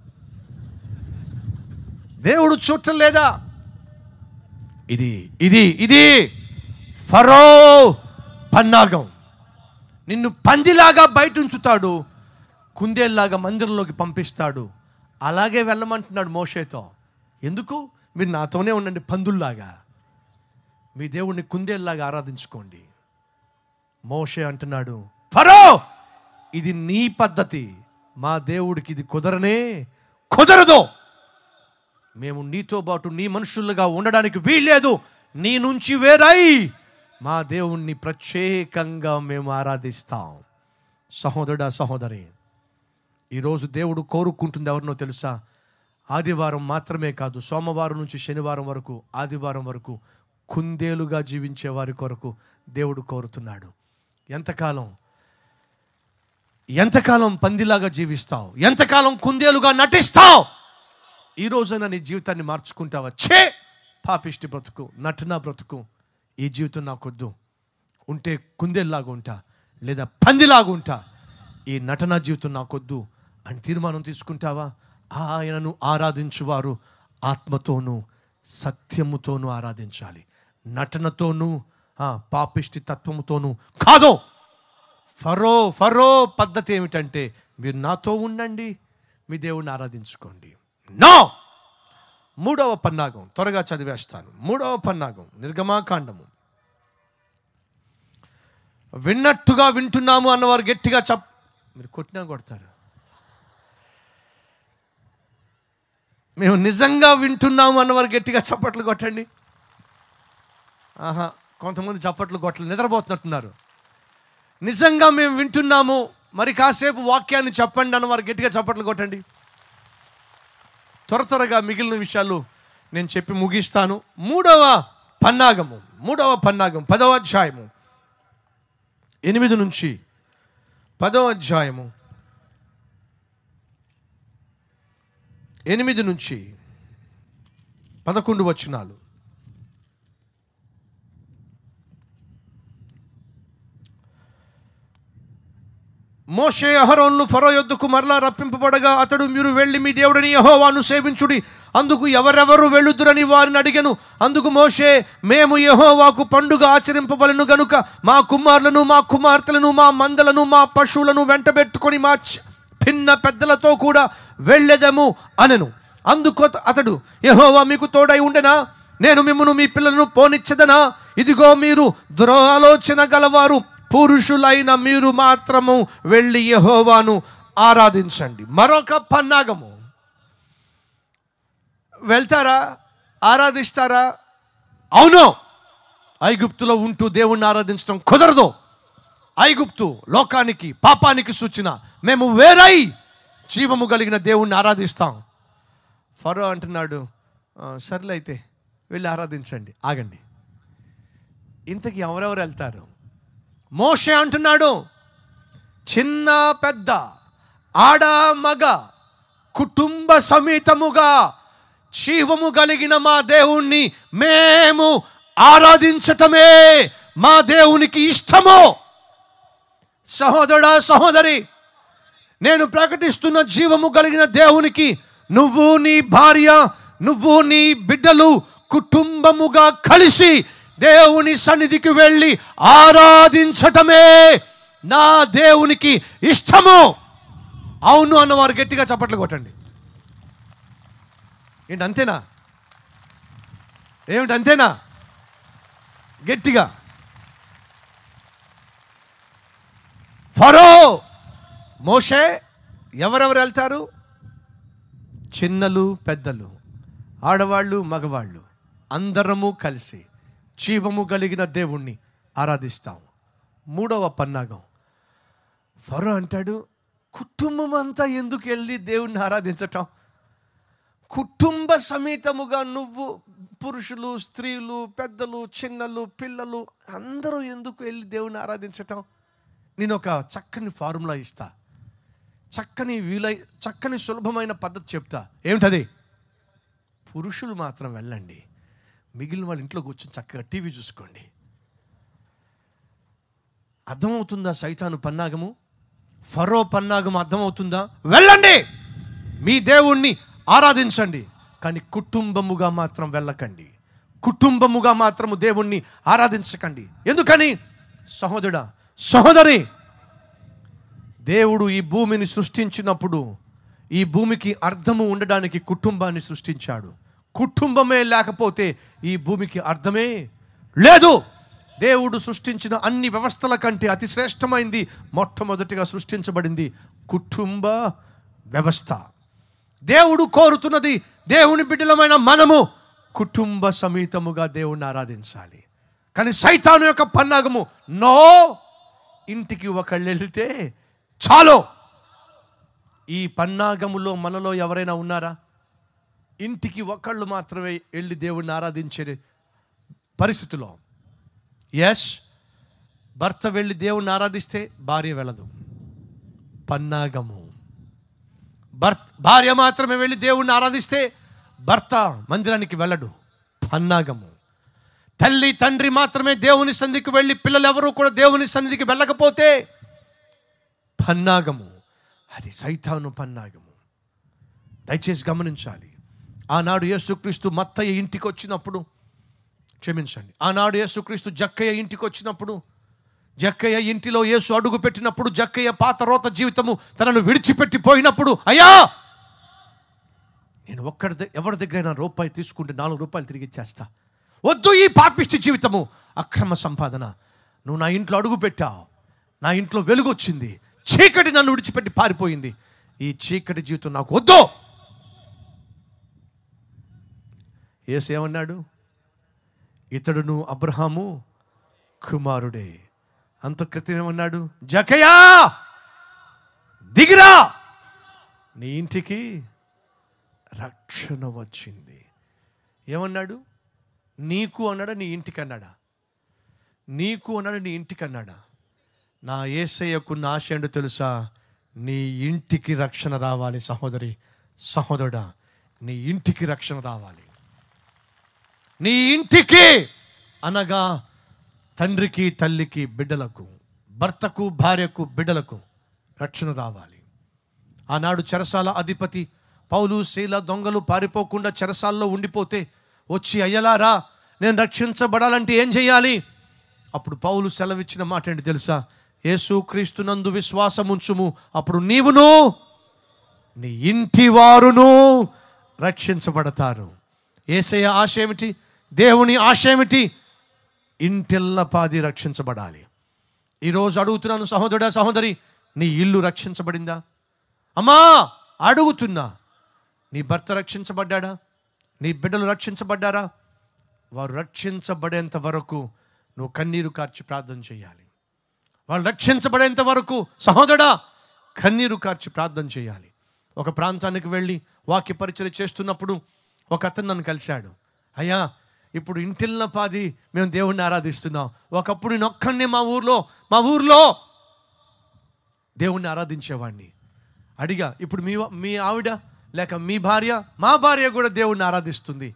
దేవుడు చూడలేదా ఇది ఇది ఇది ఫరో పన్నాగం నిన్ను పందిలాగా బయట ఉంచుతాడు కుందేల్లాగా మందిరంలోకి పంపిస్తాడు అలాగే వెళ్ళమంటున్నాడు మోషేతో ఎందుకు మీరు నాతోనే ఉండండి పందుల్లాగా మీ దేవుణ్ణి కుందేల్లాగా ఆరాధించుకోండి మోషే అంటున్నాడు ఫరో ఇది నీ పద్ధతి మా దేవుడికి ఇది కుదరనే కుదరదు మేము నీతో పాటు నీ మనుషులుగా ఉండడానికి వీల్లేదు నీ నుంచి వేరై మా దేవుణ్ణి ప్రత్యేకంగా మేము ఆరాధిస్తాం సహోదరుడా సహోదరి ఈరోజు దేవుడు కోరుకుంటుంది ఎవరినో తెలుసా ఆదివారం మాత్రమే కాదు సోమవారం నుంచి శనివారం వరకు ఆదివారం వరకు కుందేలుగా జీవించే వారి కొరకు దేవుడు కోరుతున్నాడు ఎంతకాలం ఎంతకాలం పందిలాగా జీవిస్తావు ఎంతకాలం కుందేలుగా నటిస్తావు ఈ రోజైనా నీ జీవితాన్ని మార్చుకుంటావా ఛే పాపిష్టి బ్రతుకు నటన బ్రతుకు ఈ జీవితం నాకొద్దు ఉంటే కుందేల్లాగా ఉంటా లేదా పందిలాగా ఉంటా ఈ నటన జీవితం నాకొద్దు అని తీర్మానం తీసుకుంటావా ఆయనను ఆరాధించువారు ఆత్మతోనూ సత్యముతోనూ ఆరాధించాలి నటనతోనూ ఆ, పాపిష్టి తత్వముతోనూ కాదు ఫరో ఫరో పద్ధతి ఏమిటంటే మీరు నాతో ఉండండి మీ దేవుణ్ణి ఆరాధించుకోండి నో మూడవ పన్నాగం త్వరగా చదివేస్తాను మూడవ పన్నాగం నిర్గమాకాండము విన్నట్టుగా వింటున్నాము అన్నవారు గట్టిగా చప్ మీరు కొట్టినా కొడతారు మేము నిజంగా వింటున్నాము అన్నవారు గట్టిగా చప్పట్లు కొట్టండి ఆహా కొంతమంది చప్పట్లు కొట్టలు నిద్రపోతున్నట్టున్నారు నిజంగా మేము వింటున్నాము మరి కాసేపు వాక్యాన్ని చెప్పండి అన్నవారు గట్టిగా చప్పట్లు కొట్టండి త్వర త్వరగా మిగిలిన విషయాలు నేను చెప్పి ముగిస్తాను మూడవ పన్నాగము మూడవ పన్నాగం పదవ అధ్యాయము ఎనిమిది నుంచి పదవ అధ్యాయము ఎనిమిది నుంచి పదకొండు వచనాలు మోషే అహరోన్లు ఫరో యొద్దకు మరలా రప్పింపబడగా అతడు మీరు వెళ్ళి మీ దేవుడిని యహోవాను సేవించుడి అందుకు ఎవరెవరు వెళ్ళుదురని వారిని అడిగను అందుకు మోషే మేము యహోవాకు పండుగ ఆచరింపవలను గనుక మా కుమారులను మా కుమార్తెలను మా మందలను మా పశువులను వెంటబెట్టుకొని మా చ- భిన్న పెద్దలతో కూడా వెళ్ళెదము అనెను అందుకు అత- అతడు యహోవా మీకు తోడై ఉండెనా నేను మిమ్మను మీ పిల్లలను పోనిచ్చదనా ఇదిగో మీరు దురాలోచన గలవారు పురుషులైన మీరు మాత్రము వెళ్ళి యహోవాను ఆరాధించండి మరొక పన్నాగము వెళ్తారా ఆరాధిస్తారా అవును ఐగుప్తులో ఉంటూ దేవుణ్ణి ఆరాధించడం కుదరదు ఐగుప్తు లోకానికి పాపానికి సూచన మేము వేరై జీవము కలిగిన దేవుణ్ణి ఆరాధిస్తాం ఫరో అంటున్నాడు "ఆ, సర్లే అయితే వెళ్ళి ఆరాధించండి ఆగండి ఇంతకి ఎవరెవరు వెళ్తారు మోషే అంటున్నాడు చిన్న పెద్ద ఆడ మగ కుటుంబ సమేతముగా జీవము కలిగిన మా దేవుణ్ణి మేము ఆరాధించటమే మా దేవునికి ఇష్టము సహోదరుడా సహోదరి నేను ప్రకటిస్తున్న జీవము కలిగిన దేవునికి నువ్వు నీ భార్య నువ్వు నీ బిడ్డలు కుటుంబముగా కలిసి దేవుని సన్నిధికి వెళ్ళి ఆరాధించటమే నా దేవునికి ఇష్టము అవును అన్నవారు గట్టిగా చప్పట్లు కొట్టండి ఏంటి అంతేనా ఏమిటి అంతేనా గట్టిగా ఫరో మోషే ఎవరెవరు వెళ్తారు చిన్నలు పెద్దలు ఆడవాళ్ళు మగవాళ్ళు అందరము కలిసి జీవము కలిగిన దేవుణ్ణి ఆరాధిస్తాం మూడవ పన్నాగం ఫరో అంటాడు కుటుంబం అంతా ఎందుకు వెళ్ళి దేవుణ్ణి ఆరాధించటం కుటుంబ సమేతముగా నువ్వు పురుషులు స్త్రీలు పెద్దలు చిన్నలు పిల్లలు అందరూ ఎందుకు వెళ్ళి దేవుణ్ణి ఆరాధించటం నేను ఒక చక్కని ఫార్ములా ఇస్తా చక్కని వీలై చక్కని సులభమైన పద్ధతి చెప్తా ఏమిటది పురుషులు మాత్రం వెళ్ళండి మిగిలిన వాళ్ళ ఇంట్లో కూర్చొని చక్కగా టీవీ చూసుకోండి అర్థమవుతుందా సైతాను పన్నాగము ఫరో పన్నాగం అర్థమవుతుందా వెళ్ళండి మీ దేవుణ్ణి ఆరాధించండి కానీ కుటుంబముగా మాత్రం వెళ్ళకండి కుటుంబముగా మాత్రము దేవుణ్ణి ఆరాధించకండి ఎందుకని సహోదరుడా సహోదరి దేవుడు ఈ భూమిని సృష్టించినప్పుడు ఈ భూమికి అర్థము ఉండడానికి కుటుంబాన్ని సృష్టించాడు కుటుంబమే లేకపోతే ఈ భూమికి అర్థమే లేదు దేవుడు సృష్టించిన అన్ని వ్యవస్థల కంటే అతి శ్రేష్టమైంది మొట్టమొదటిగా సృష్టించబడింది కుటుంబ వ్యవస్థ దేవుడు కోరుతున్నది దేవుని బిడ్డలమైన మనము కుటుంబ సమేతముగా దేవుణ్ణి ఆరాధించాలి కానీ సైతాను యొక్క పన్నాగము నో ఇంటికి ఒకళ్ళు వెళితే చాలు ఈ పన్నాగములో మనలో ఎవరైనా ఉన్నారా ఇంటికి ఒకళ్ళు మాత్రమే వెళ్ళి దేవుణ్ణి ఆరాధించే పరిస్థితిలో ఎస్ భర్త వెళ్ళి దేవుణ్ణి ఆరాధిస్తే భార్య వెళ్ళదు పన్నాగము భర్త భార్య మాత్రమే వెళ్ళి దేవుణ్ణి ఆరాధిస్తే భర్త మందిరానికి వెళ్ళడు పన్నాగము తల్లి తండ్రి మాత్రమే దేవుని సన్నిధికి వెళ్ళి పిల్లలు ఎవరు కూడా దేవుని సన్నిధికి వెళ్ళకపోతే పన్నాగము అది సైతాను పన్నాగము దయచేసి గమనించాలి ఆనాడు యేసుక్రీస్తు మత్తయ్య ఇంటికి వచ్చినప్పుడు క్షమించండి ఆనాడు యేసుక్రీస్తు జక్కయ్య ఇంటికి వచ్చినప్పుడు జక్కయ్య ఇంటిలో యేసు అడుగు పెట్టినప్పుడు జక్కయ్య పాత రోత జీవితము తనను విడిచిపెట్టి పోయినప్పుడు అయ్యా నేను ఒక్కడి ద- ఎవరి దగ్గరైనా రూపాయి తీసుకుంటే నాలుగు రూపాయలు తిరిగి ఇచ్చేస్తా వద్దు ఈ పాపిష్టి జీవితము అక్రమ సంపాదన నువ్వు నా ఇంట్లో అడుగు పెట్టావు నా ఇంట్లో వెలుగు వచ్చింది చీకటి నన్ను విడిచిపెట్టి పారిపోయింది ఈ చీకటి జీవితం నాకు వద్దు యేసు ఏమన్నాడు ఇతడును అబ్రహాము కుమారుడే అంత క్రితం ఏమన్నాడు జకయా దిగిరా నీ ఇంటికి రక్షణ వచ్చింది ఏమన్నాడు నీకు అన్నాడా నీ ఇంటికి అన్నాడా నీకు అన్నాడు నీ ఇంటికి అన్నాడా నా ఏసయ్యకున్న ఆశ ఏంటో తెలుసా నీ ఇంటికి రక్షణ రావాలి సహోదరి సహోదరుడా నీ ఇంటికి రక్షణ రావాలి నీ ఇంటికి అనగా తండ్రికి తల్లికి బిడ్డలకు భర్తకు భార్యకు బిడ్డలకు రక్షణ రావాలి ఆనాడు చెరసాల అధిపతి పౌలు శీల దొంగలు పారిపోకుండా చెరసాల్లో ఉండిపోతే వచ్చి అయ్యలారా నేను రక్షించబడాలంటే ఏం చేయాలి అప్పుడు పౌలు సెలవిచ్చిన మాట ఏంటి తెలుసా యేసు క్రీస్తునందు విశ్వాసముంచుము అప్పుడు నీవును నీ ఇంటి వారును రక్షించబడతారు ఏసయ్య ఆశ ఏమిటి దేవుని ఆశ ఏమిటి ఇంటిల్లపాది రక్షించబడాలి ఈరోజు అడుగుతున్నాను సహోదరుడా సహోదరి నీ ఇల్లు రక్షించబడిందా అమ్మా అడుగుతున్నా నీ భర్త రక్షించబడ్డాడా నీ బిడ్డలు రక్షించబడ్డారా వారు రక్షించబడేంత వరకు నువ్వు కన్నీరు కార్చి ప్రార్థన చేయాలి వాళ్ళు రక్షించబడేంత వరకు సహోదరా కన్నీరు కార్చి ప్రార్థన చేయాలి ఒక ప్రాంతానికి వెళ్ళి వాక్య పరిచయం చేస్తున్నప్పుడు ఒక అతను నన్ను కలిశాడు అయ్యా ఇప్పుడు ఇంటిల్న పాది మేము దేవుణ్ణి ఆరాధిస్తున్నాం ఒకప్పుడు నేను ఒక్కడినే మా ఊర్లో మా ఊర్లో దేవుణ్ణి ఆరాధించేవాడిని అడిగా ఇప్పుడు మీ మీ ఆవిడ లేక మీ భార్య మా భార్య కూడా దేవుణ్ణి ఆరాధిస్తుంది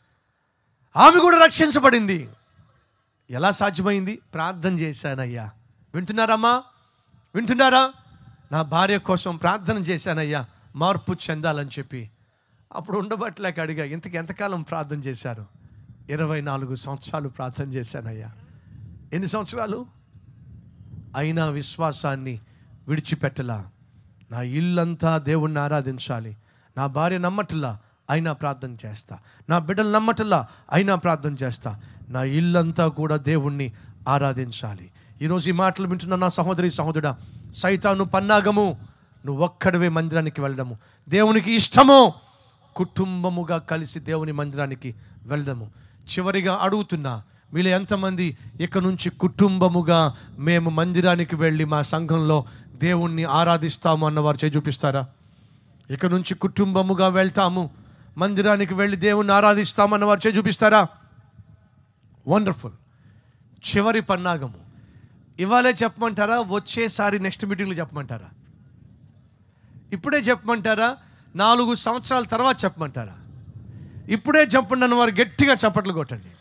ఆమె కూడా రక్షించబడింది ఎలా సాధ్యమైంది ప్రార్థన చేశానయ్యా వింటున్నారమ్మా వింటున్నారా నా భార్య కోసం ప్రార్థన చేశానయ్యా మార్పు చెందాలని చెప్పి అప్పుడు ఉండబట్టలేక అడిగా ఇంతకు ఎంతకాలం ప్రార్థన చేశారు ఇరవై నాలుగు సంవత్సరాలు ప్రార్థన చేశానయ్యా ఎన్ని సంవత్సరాలు అయినా విశ్వాసాన్ని విడిచిపెట్టలా నా ఇల్లంతా దేవుణ్ణి ఆరాధించాలి నా భార్య నమ్మటల్లా అయినా ప్రార్థన చేస్తా నా బిడ్డలు నమ్మటల్లా అయినా ప్రార్థన చేస్తా నా ఇల్లంతా కూడా దేవుణ్ణి ఆరాధించాలి ఈరోజు ఈ మాటలు వింటున్న నా సహోదరి సహోదరుడా సైతాను పన్నాగము నువ్వు ఒక్కడవే మందిరానికి వెళ్ళడము దేవునికి ఇష్టము కుటుంబముగా కలిసి దేవుని మందిరానికి వెళ్ళడము చివరిగా అడుగుతున్నా వీళ్ళు ఎంతమంది ఇక నుంచి కుటుంబముగా మేము మందిరానికి వెళ్ళి మా సంఘంలో దేవుణ్ణి ఆరాధిస్తాము అన్నవారు చేయి చూపిస్తారా ఇక నుంచి కుటుంబముగా వెళ్తాము మందిరానికి వెళ్ళి దేవుణ్ణి ఆరాధిస్తాము అన్నవారు చేయి చూపిస్తారా వండర్ఫుల్ చివరి పన్నాగము ఇవాళే చెప్పమంటారా వచ్చేసారి నెక్స్ట్ మీటింగ్లో చెప్పమంటారా ఇప్పుడే చెప్పమంటారా నాలుగు సంవత్సరాల తర్వాత చెప్పమంటారా ఇప్పుడే చెప్పండి అన్న వారు గట్టిగా చప్పట్లు కొట్టండి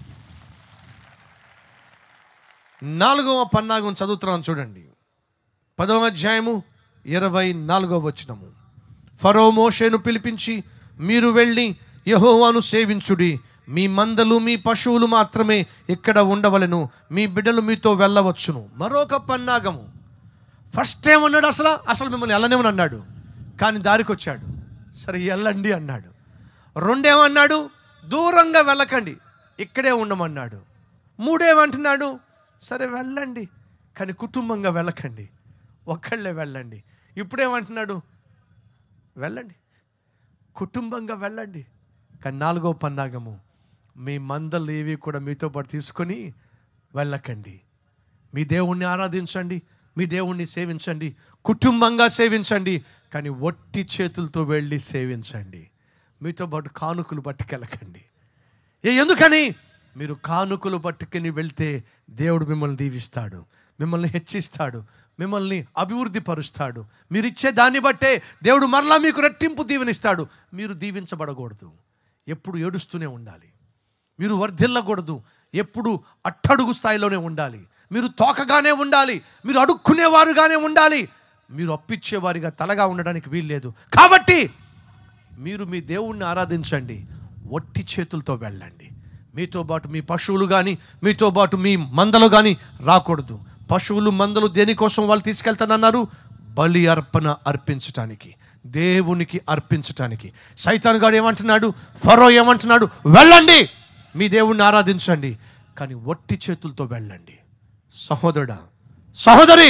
నాలుగవ పన్నాగం చదువుతున్నాను చూడండి పదవ అధ్యాయము ఇరవై నాలుగవ వచనము ఫరో మోషేను పిలిపించి మీరు వెళ్ళి యహోవాను సేవించుడి మీ మందలు మీ పశువులు మాత్రమే ఇక్కడ ఉండవలెను మీ బిడ్డలు మీతో వెళ్ళవచ్చును మరొక పన్నాగము ఫస్ట్ ఏమన్నాడు అసలు అసలు మిమ్మల్ని వెళ్ళనేమని అన్నాడు కానీ దారికి వచ్చాడు సరే వెళ్ళండి అన్నాడు రెండేమన్నాడు దూరంగా వెళ్ళకండి ఇక్కడే ఉండమన్నాడు మూడేమంటున్నాడు సరే వెళ్ళండి కానీ కుటుంబంగా వెళ్ళకండి ఒక్కళ్ళే వెళ్ళండి ఇప్పుడేమంటున్నాడు వెళ్ళండి కుటుంబంగా వెళ్ళండి కానీ నాలుగో పన్నాగము మీ మందలు ఏవి కూడా మీతో పాటు తీసుకొని వెళ్ళకండి మీ దేవుణ్ణి ఆరాధించండి మీ దేవుణ్ణి సేవించండి కుటుంబంగా సేవించండి కానీ ఒట్టి చేతులతో వెళ్ళి సేవించండి మీతో పాటు కానుకలు పట్టుకెళ్ళకండి ఏ ఎందుకని మీరు కానుకలు పట్టుకుని వెళ్తే దేవుడు మిమ్మల్ని దీవిస్తాడు మిమ్మల్ని హెచ్చిస్తాడు మిమ్మల్ని అభివృద్ధి పరుస్తాడు మీరు ఇచ్చే దాన్ని బట్టే దేవుడు మరలా మీకు రెట్టింపు దీవెనిస్తాడు మీరు దీవించబడకూడదు ఎప్పుడు ఏడుస్తూనే ఉండాలి మీరు వర్ధిల్లకూడదు ఎప్పుడు అట్టడుగు స్థాయిలోనే ఉండాలి మీరు తోకగానే ఉండాలి మీరు అడుక్కునేవారుగానే ఉండాలి మీరు అప్పిచ్చేవారిగా తలగా ఉండడానికి వీల్లేదు కాబట్టి మీరు మీ దేవుణ్ణి ఆరాధించండి ఒట్టి చేతులతో వెళ్ళండి మీతో పాటు మీ పశువులు కానీ మీతో పాటు మీ మందలు కానీ రాకూడదు పశువులు మందలు దేనికోసం వాళ్ళు తీసుకెళ్తానన్నారు బలి అర్పణ అర్పించటానికి దేవునికి అర్పించటానికి సైతాన్ గారు ఏమంటున్నాడు ఫరో ఏమంటున్నాడు వెళ్ళండి మీ దేవుణ్ణి ఆరాధించండి కానీ ఒట్టి చేతులతో వెళ్ళండి సహోదరుడా సహోదరి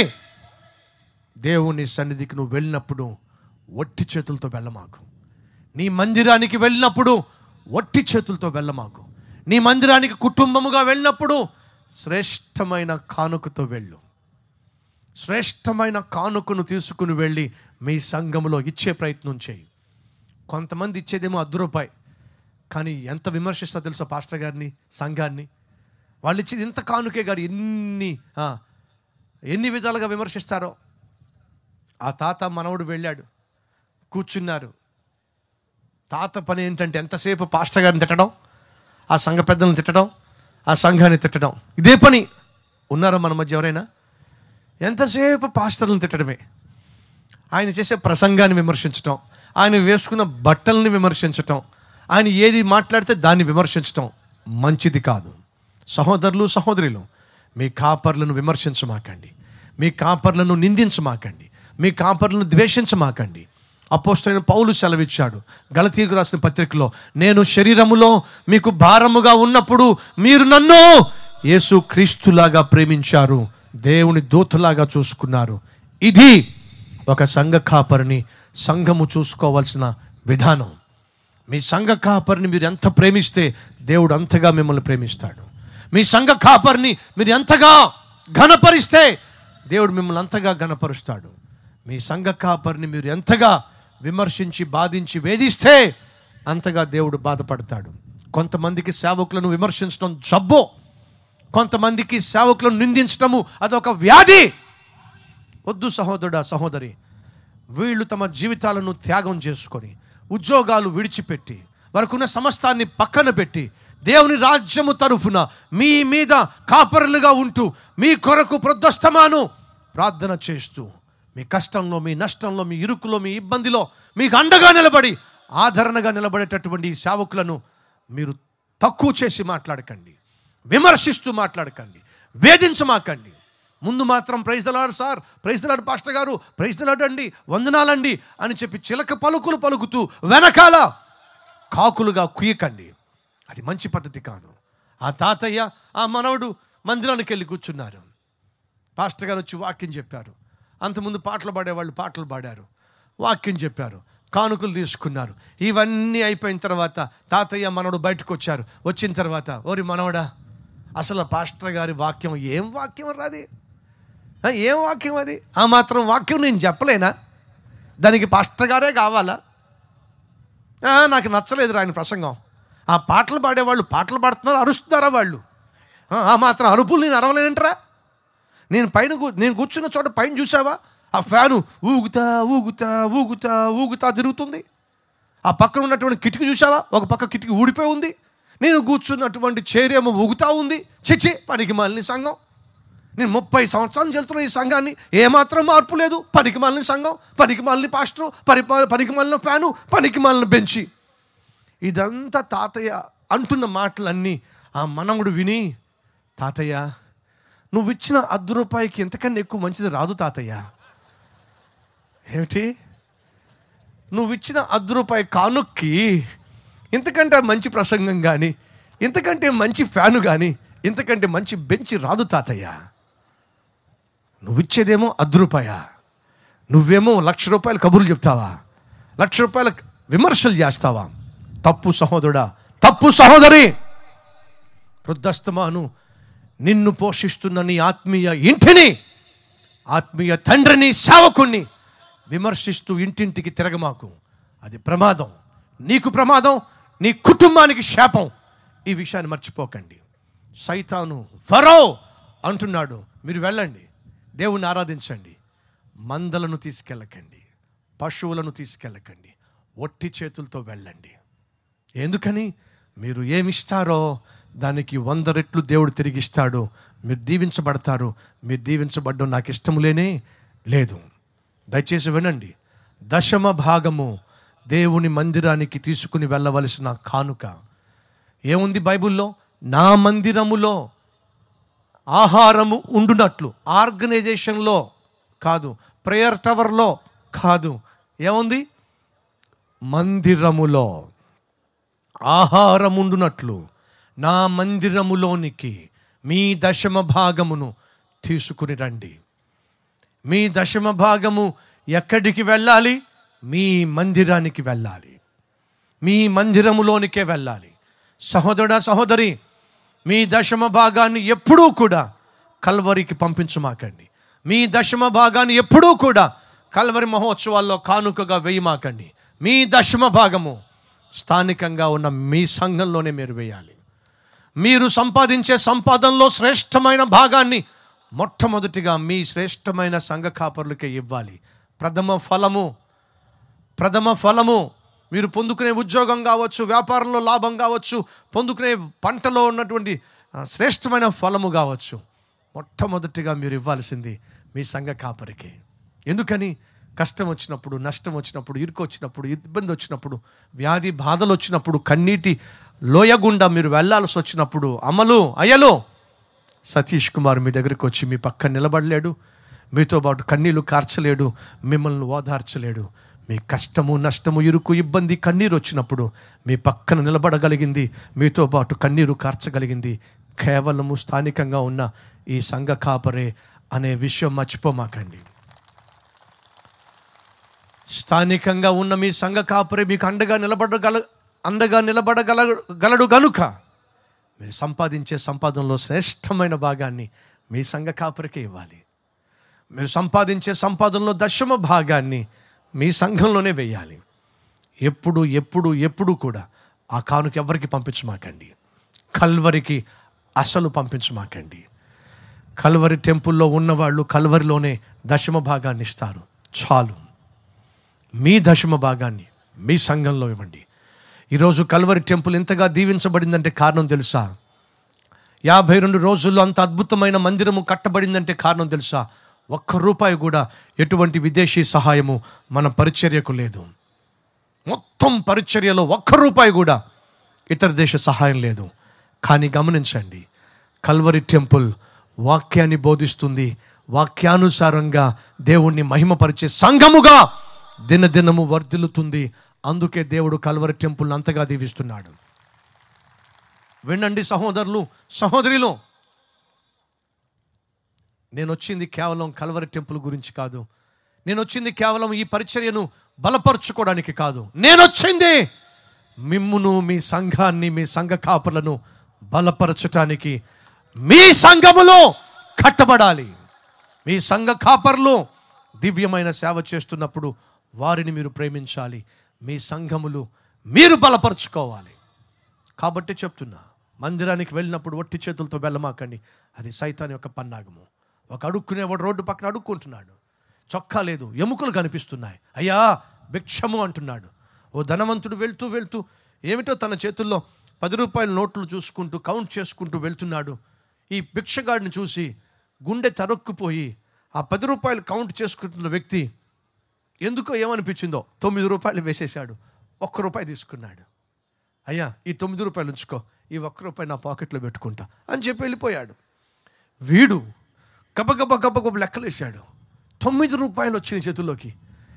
దేవుని సన్నిధికి నువ్వు వెళ్ళినప్పుడు ఒట్టి చేతులతో వెళ్ళమాకు నీ మందిరానికి వెళ్ళినప్పుడు ఒట్టి చేతులతో వెళ్ళమాకు నీ మందిరానికి కుటుంబముగా వెళ్ళినప్పుడు శ్రేష్టమైన కానుకతో వెళ్ళు శ్రేష్టమైన కానుకను తీసుకుని వెళ్ళి మీ సంఘములో ఇచ్చే ప్రయత్నం చేయి కొంతమంది ఇచ్చేదేమో అర్ధ రూపాయి కానీ ఎంత విమర్శిస్తా తెలుసా పాస్టర్ గారిని సంఘాన్ని వాళ్ళు ఇచ్చేది ఇంత కానుకే గారు ఎన్ని ఆ, ఎన్ని విధాలుగా విమర్శిస్తారో ఆ తాత మనవడు వెళ్ళాడు కూర్చున్నారు తాత పని ఏంటంటే ఎంతసేపు పాస్టర్ గారిని తిట్టడం ఆ సంఘ పెద్దలను తిట్టడం ఆ సంఘాన్ని తిట్టడం ఇదే పని ఉన్నారా మన మధ్య ఎవరైనా ఎంతసేపు పాస్టర్లను తిట్టడమే ఆయన చేసే ప్రసంగాన్ని విమర్శించటం ఆయన వేసుకున్న బట్టల్ని విమర్శించటం ఆయన ఏది మాట్లాడితే దాన్ని విమర్శించటం మంచిది కాదు సహోదరులు సహోదరులు మీ కాపర్లను విమర్శించమాకండి మీ కాపర్లను నిందించమాకండి మీ కాపర్లను ద్వేషించమాకండి అపోస్తైన పౌలు సెలవిచ్చాడు గలతీకు రాసిన పత్రికలో నేను శరీరములో మీకు భారముగా ఉన్నప్పుడు మీరు నన్ను యేసు క్రీస్తులాగా ప్రేమించారు దేవుని దూతలాగా చూసుకున్నారు ఇది ఒక సంఘ కాపరిని సంఘము చూసుకోవాల్సిన విధానం మీ సంఘ కాపరిని మీరు ఎంత ప్రేమిస్తే దేవుడు అంతగా మిమ్మల్ని ప్రేమిస్తాడు మీ సంఘ కాపరిని మీరు ఎంతగా ఘనపరిస్తే దేవుడు మిమ్మల్ని అంతగా ఘనపరుస్తాడు మీ సంఘ కాపరిని మీరు ఎంతగా విమర్శించి బాధించి వేధిస్తే అంతగా దేవుడు బాధపడతాడు కొంతమందికి సేవకులను విమర్శించడం జబ్బు కొంతమందికి సేవకులను నిందించడము అదొక వ్యాధి వద్దు సహోదరుడా సహోదరి వీళ్ళు తమ జీవితాలను త్యాగం చేసుకొని ఉద్యోగాలు విడిచిపెట్టి వారికున్న సమస్తాన్ని పక్కన పెట్టి దేవుని రాజ్యము తరఫున మీ మీద కాపరులుగా ఉంటూ మీ కొరకు ప్రొద్దస్తమాను ప్రార్థన చేస్తూ మీ కష్టంలో మీ నష్టంలో మీ ఇరుకులో మీ ఇబ్బందిలో మీకు అండగా నిలబడి ఆదరణగా నిలబడేటటువంటి ఈ సేవకులను మీరు తక్కువ చేసి మాట్లాడకండి విమర్శిస్తూ మాట్లాడకండి వేధించమాకండి ముందు మాత్రం praise the lord sir praise the lord pastor గారు ప్రైజ్ దలాడు అండి వందనాలండి అని చెప్పి చిలక పలుకులు పలుకుతూ వెనకాల కాకులుగా కుయ్యకండి అది మంచి పద్ధతి కాదు ఆ తాతయ్య ఆ మనవడు మందిరానికి వెళ్ళి కూర్చున్నారు పాస్టర్ గారు వచ్చి వాక్యం చెప్పారు అంతకుముందు పాటలు పాడేవాళ్ళు పాటలు పాడారు వాక్యం చెప్పారు కానుకలు తీసుకున్నారు ఇవన్నీ అయిపోయిన తర్వాత తాతయ్య మనవడు బయటకు వచ్చారు వచ్చిన తర్వాత ఓరి మనవడా అసలు పాస్టర్ గారి వాక్యం ఏం వాక్యం రాది ఆ, ఏం వాక్యం అది ఆ మాత్రం వాక్యం నేను చెప్పలేనా దానికి పాస్టర్ గారే కావాలా ఆ, నాకు నచ్చలేదు ఆయన ప్రసంగం ఆ పాటలు పాడేవాళ్ళు పాటలు పాడుతున్నారు అరుస్తున్నారా వాళ్ళు ఆ, ఆ మాత్రం అరుపులు నేను అరవలేనంటరా నేను పైన కూ- నేను కూర్చున్న చోట పైన చూసావా ఆ ఫ్యాను ఊగుతా ఊగుతా ఊగుతా ఊగుతా తిరుగుతుంది ఆ పక్కన ఉన్నటువంటి కిటికీ చూసావా ఒక పక్క కిటికీ ఊడిపోయి ఉంది నేను కూర్చున్నటువంటి చైర్ ఏమో ఊగుతా ఉంది చిచ్చి పనికి మాలిన సంఘం నేను ముప్పై సంవత్సరాలు చెల్తున్న ఈ సంఘాన్ని ఏమాత్రం మార్పు లేదు పనికి మాలిన సంఘం పనికి మాలిన పాస్టరు పరి పనికి మాలిన ఫ్యాను పనికి మాలిన బెంచి ఇదంతా తాతయ్య అంటున్న మాటలన్నీ ఆ మనవుడు విని తాతయ్య నువ్వు ఇచ్చిన అర్ధ రూపాయికి ఎంతకన్నా ఎక్కువ మంచిది రాదు తాతయ్య ఏమిటి నువ్వు ఇచ్చిన అర్ధ రూపాయి కానుక్కి ఇంతకంటే మంచి ప్రసంగం కానీ ఇంతకంటే మంచి ఫ్యాను కానీ ఇంతకంటే మంచి బెంచి రాదు తాతయ్య నువ్వు ఇచ్చేదేమో అర్ధ రూపాయ నువ్వేమో లక్ష రూపాయలు కబుర్లు చెప్తావా లక్ష రూపాయల విమర్శలు చేస్తావా తప్పు సహోదరుడా తప్పు సహోదరి వృద్ధస్తమాను నిన్ను పోషిస్తున్న నీ ఆత్మీయ ఇంటిని ఆత్మీయ తండ్రిని సేవకుణ్ణి విమర్శిస్తూ ఇంటింటికి తిరగమాకు అది ప్రమాదం నీకు ప్రమాదం నీ కుటుంబానికి శాపం ఈ విషయాన్ని మర్చిపోకండి సైతాను ఫరో అంటున్నాడు మీరు వెళ్ళండి దేవుణ్ణి ఆరాధించండి మందలను తీసుకెళ్ళకండి పశువులను తీసుకెళ్ళకండి ఒట్టి చేతులతో వెళ్ళండి ఎందుకని మీరు ఏమిస్తారో దానికి వంద రెట్లు దేవుడు తిరిగిస్తాడు మీరు దీవించబడతారు మీరు దీవించబడ్డం నాకు ఇష్టం లేనే లేదు దయచేసి వినండి దశమ భాగము దేవుని మందిరానికి తీసుకుని వెళ్ళవలసిన కానుక ఏముంది బైబిల్లో నా మందిరములో ఆహారము ఉండునట్లు ఆర్గనైజేషన్లో కాదు ప్రేయర్ టవర్లో కాదు ఏముంది మందిరములో ఆహారముండునట్లు నా మందిరములోనికి మీ దశమ భాగమును తీసుకుని రండి మీ దశమ భాగము ఎక్కడికి వెళ్ళాలి మీ మందిరానికి వెళ్ళాలి మీ మందిరములోనికే వెళ్ళాలి సహోదరుడా సహోదరి మీ దశమ భాగాన్ని ఎప్పుడూ కూడా కల్వరికి పంపించమాకండి మీ దశమ భాగాన్ని ఎప్పుడూ కూడా కల్వరి మహోత్సవాల్లో కానుకగా వేయమాకండి మీ దశమ భాగము స్థానికంగా ఉన్న మీ సంఘంలోనే మీరు వేయాలి మీరు సంపాదించే సంపాదనలో శ్రేష్టమైన భాగాన్ని మొట్టమొదటిగా మీ శ్రేష్టమైన సంఘ కాపరులకే ఇవ్వాలి ప్రథమ ఫలము ప్రథమ ఫలము మీరు పొందుకునే ఉద్యోగం కావచ్చు వ్యాపారంలో లాభం కావచ్చు పొందుకునే పంటలో ఉన్నటువంటి ఆ, శ్రేష్టమైన ఫలము కావచ్చు మొట్టమొదటిగా మీరు ఇవ్వాల్సింది మీ సంఘ కాపరికి ఎందుకని కష్టం వచ్చినప్పుడు నష్టం వచ్చినప్పుడు ఇరుకు వచ్చినప్పుడు ఇబ్బంది వచ్చినప్పుడు వ్యాధి బాధలు వచ్చినప్పుడు కన్నీటి లోయగుండా మీరు వెళ్ళాల్సి వచ్చినప్పుడు అమలు అయ్యలో సతీష్ కుమార్ మీ దగ్గరికి వచ్చి మీ పక్కన నిలబడలేడు మీతో పాటు కన్నీళ్లు కార్చలేడు మిమ్మల్ని ఓదార్చలేడు మీ కష్టము నష్టము ఇరుకు ఇబ్బంది కన్నీరు వచ్చినప్పుడు మీ పక్కన నిలబడగలిగింది మీతో పాటు కన్నీరు కార్చగలిగింది కేవలము స్థానికంగా ఉన్న ఈ సంఘ కాపరే అనే విషయం మర్చిపోమాకండి స్థానికంగా ఉన్న మీ సంఘ కాపరే మీకు అండగా నిలబడగల అండగా నిలబడగల గలడు గనుక మీరు సంపాదించే సంపాదనలో శ్రేష్టమైన భాగాన్ని మీ సంఘ కాపరికే ఇవ్వాలి మీరు సంపాదించే సంపాదనలో దశమ భాగాన్ని మీ సంఘంలోనే వేయాలి ఎప్పుడు ఎప్పుడు ఎప్పుడు కూడా ఆ కానుక ఎవరికి పంపించమాకండి కల్వరికి అసలు పంపించమాకండి కల్వరి టెంపుల్లో ఉన్నవాళ్ళు కల్వరిలోనే దశమ భాగాన్ని ఇస్తారు చాలు మీ దశమ భాగాన్ని మీ సంఘంలో ఇవ్వండి ఈరోజు కల్వరి టెంపుల్ ఎంతగా దీవించబడిందంటే కారణం తెలుసా యాభై రెండు రోజుల్లో అంత అద్భుతమైన మందిరము కట్టబడిందంటే కారణం తెలుసా ఒక్క రూపాయి కూడా ఎటువంటి విదేశీ సహాయము మన పరిచర్యకు లేదు మొత్తం పరిచర్యలో ఒక్క రూపాయి కూడా ఇతర దేశ సహాయం లేదు కానీ గమనించండి కల్వరి టెంపుల్ వాక్యాన్ని బోధిస్తుంది వాక్యానుసారంగా దేవుణ్ణి మహిమపరిచే సంఘముగా దినదినము వర్ధిల్లుతుంది అందుకే దేవుడు కల్వరి టెంపుల్ని అంతగా దీవిస్తున్నాడు వినండి సహోదరులు సహోదరిలో నేను వచ్చింది కేవలం కల్వరి టెంపుల్ గురించి కాదు నేను వచ్చింది కేవలం ఈ పరిచర్యను బలపరుచుకోవడానికి కాదు నేను వచ్చింది మిమ్మును మీ సంఘాన్ని మీ సంఘ కాపులను బలపరచటానికి మీ సంఘములో కట్టబడాలి మీ సంఘ కాపర్లు దివ్యమైన సేవ చేస్తున్నప్పుడు వారిని మీరు ప్రేమించాలి మీ సంఘములు మీరు బలపరుచుకోవాలి కాబట్టి చెప్తున్నా మందిరానికి వెళ్ళినప్పుడు ఒట్టి చేతులతో వెళ్ళమాకండి అది సైతాన్ యొక్క పన్నాగము ఒక అడుక్కునేవాడు రోడ్డు పక్కన అడుక్కుంటున్నాడు చొక్కా లేదు ఎముకలు కనిపిస్తున్నాయి అయ్యా భిక్షము అంటున్నాడు ఓ ధనవంతుడు వెళ్తూ వెళ్తూ ఏమిటో తన చేతుల్లో పది రూపాయల నోట్లు చూసుకుంటూ కౌంట్ చేసుకుంటూ వెళ్తున్నాడు ఈ భిక్షగాడిని చూసి గుండె తరొక్కుపోయి ఆ పది రూపాయలు కౌంట్ చేసుకుంటున్న వ్యక్తి ఎందుకో ఏమనిపించిందో తొమ్మిది రూపాయలు వేసేశాడు ఒక్క రూపాయి తీసుకున్నాడు అయ్యా ఈ తొమ్మిది రూపాయలు ఉంచుకో ఈ ఒక్క రూపాయి నా పాకెట్లో పెట్టుకుంటా అని చెప్పి వెళ్ళిపోయాడు వీడు గబగబ గబగబ లెక్కలేశాడు తొమ్మిది రూపాయలు వచ్చిన చేతుల్లోకి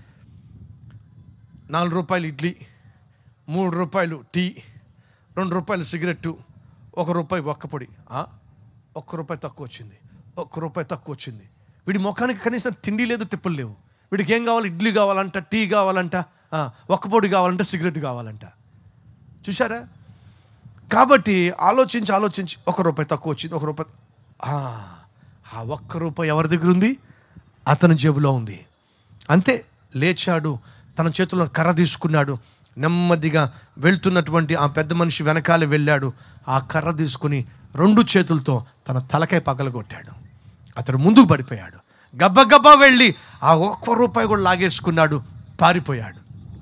నాలుగు రూపాయలు ఇడ్లీ మూడు రూపాయలు టీ రెండు రూపాయలు సిగరెట్టు ఒక రూపాయి ఒక్కపొడి ఆ? ఒక్క రూపాయి తక్కువ వచ్చింది ఒక్క రూపాయి తక్కువ వచ్చింది వీడి ముఖానికి కనీసం తిండి లేదు తిప్పలు లేవు వీడికి ఏం కావాలి ఇడ్లీ కావాలంట టీ కావాలంట ఆ, ఒక్క పొడి కావాలంట సిగరెట్ కావాలంట చూసారా కాబట్టి ఆలోచించి ఆలోచించి ఒక రూపాయి తక్కువ వచ్చింది ఒక రూపాయి ఆ, ఆ ఒక్క రూపాయి ఎవరి దగ్గర ఉంది అతని జేబులో ఉంది అంతే లేచాడు తన చేతిలో కర్ర తీసుకున్నాడు నెమ్మదిగా వెళ్తున్నటువంటి ఆ పెద్ద మనిషి వెనకాల వెళ్ళాడు ఆ కర్ర తీసుకుని రెండు చేతులతో తన తలకాయ పగలగొట్టాడు అతడు ముందుకు పడిపోయాడు గబ్బగబ్బా వెళ్ళి ఆ ఒక్క రూపాయి కూడా లాగేసుకున్నాడు పారిపోయాడు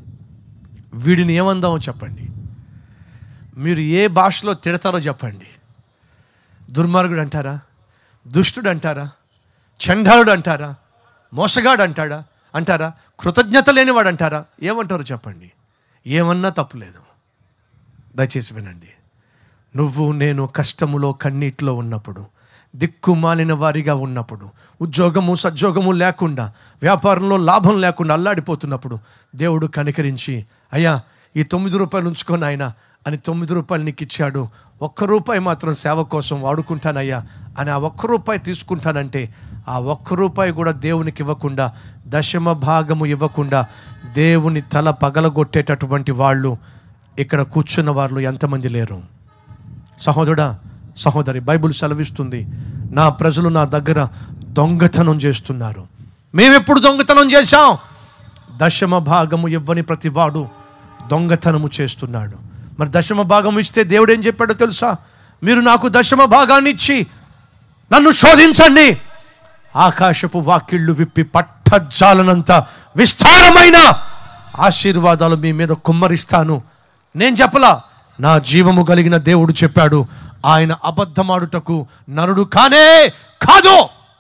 వీడిని ఏమందామో చెప్పండి మీరు ఏ భాషలో తిడతారో చెప్పండి దుర్మార్గుడు అంటారా దుష్టుడు అంటారా చండాలుడు అంటారా మోసగాడు అంటాడా అంటారా కృతజ్ఞత లేనివాడు అంటారా ఏమంటారో చెప్పండి ఏమన్నా తప్పులేదు దయచేసి వినండి నువ్వు నేను కష్టములో కన్నీటిలో ఉన్నప్పుడు దిక్కుమాలిన వారిగా ఉన్నప్పుడు ఉద్యోగము సద్యోగము లేకుండా వ్యాపారంలో లాభం లేకుండా అల్లాడిపోతున్నప్పుడు దేవుడు కనికరించి అయ్యా ఈ తొమ్మిది రూపాయలు ఉంచుకొని ఆయన అని తొమ్మిది రూపాయలు నీకు ఇచ్చాడు ఒక్క రూపాయి మాత్రం సేవ కోసం వాడుకుంటానయ్యా అని ఆ ఒక్క రూపాయి తీసుకుంటానంటే ఆ ఒక్క రూపాయి కూడా దేవునికి ఇవ్వకుండా దశమ భాగము ఇవ్వకుండా దేవుని తల పగలగొట్టేటటువంటి వాళ్ళు ఇక్కడ కూర్చున్న వాళ్ళు ఎంతమంది లేరు సహోదరుడా సహోదరి బైబిల్ సెలవిస్తుంది నా ప్రజలు నా దగ్గర దొంగతనం చేస్తున్నారు మేమెప్పుడు దొంగతనం చేశాం దశమ భాగము ఇవ్వని ప్రతివాడు దొంగతనము చేస్తున్నాడు మరి దశమ భాగం ఇస్తే దేవుడు ఏం చెప్పాడో తెలుసా మీరు నాకు దశమ భాగాన్ని ఇచ్చి నన్ను శోధించండి ఆకాశపు వాకిళ్ళు విప్పి పట్టజాలనంత విస్తారమైన ఆశీర్వాదాలు మీ మీద కుమ్మరిస్తాను నేను చెప్పలా నా జీవము కలిగిన దేవుడు చెప్పాడు ఆయన అబద్ధమాడుటకు నరుడు కానే కాదు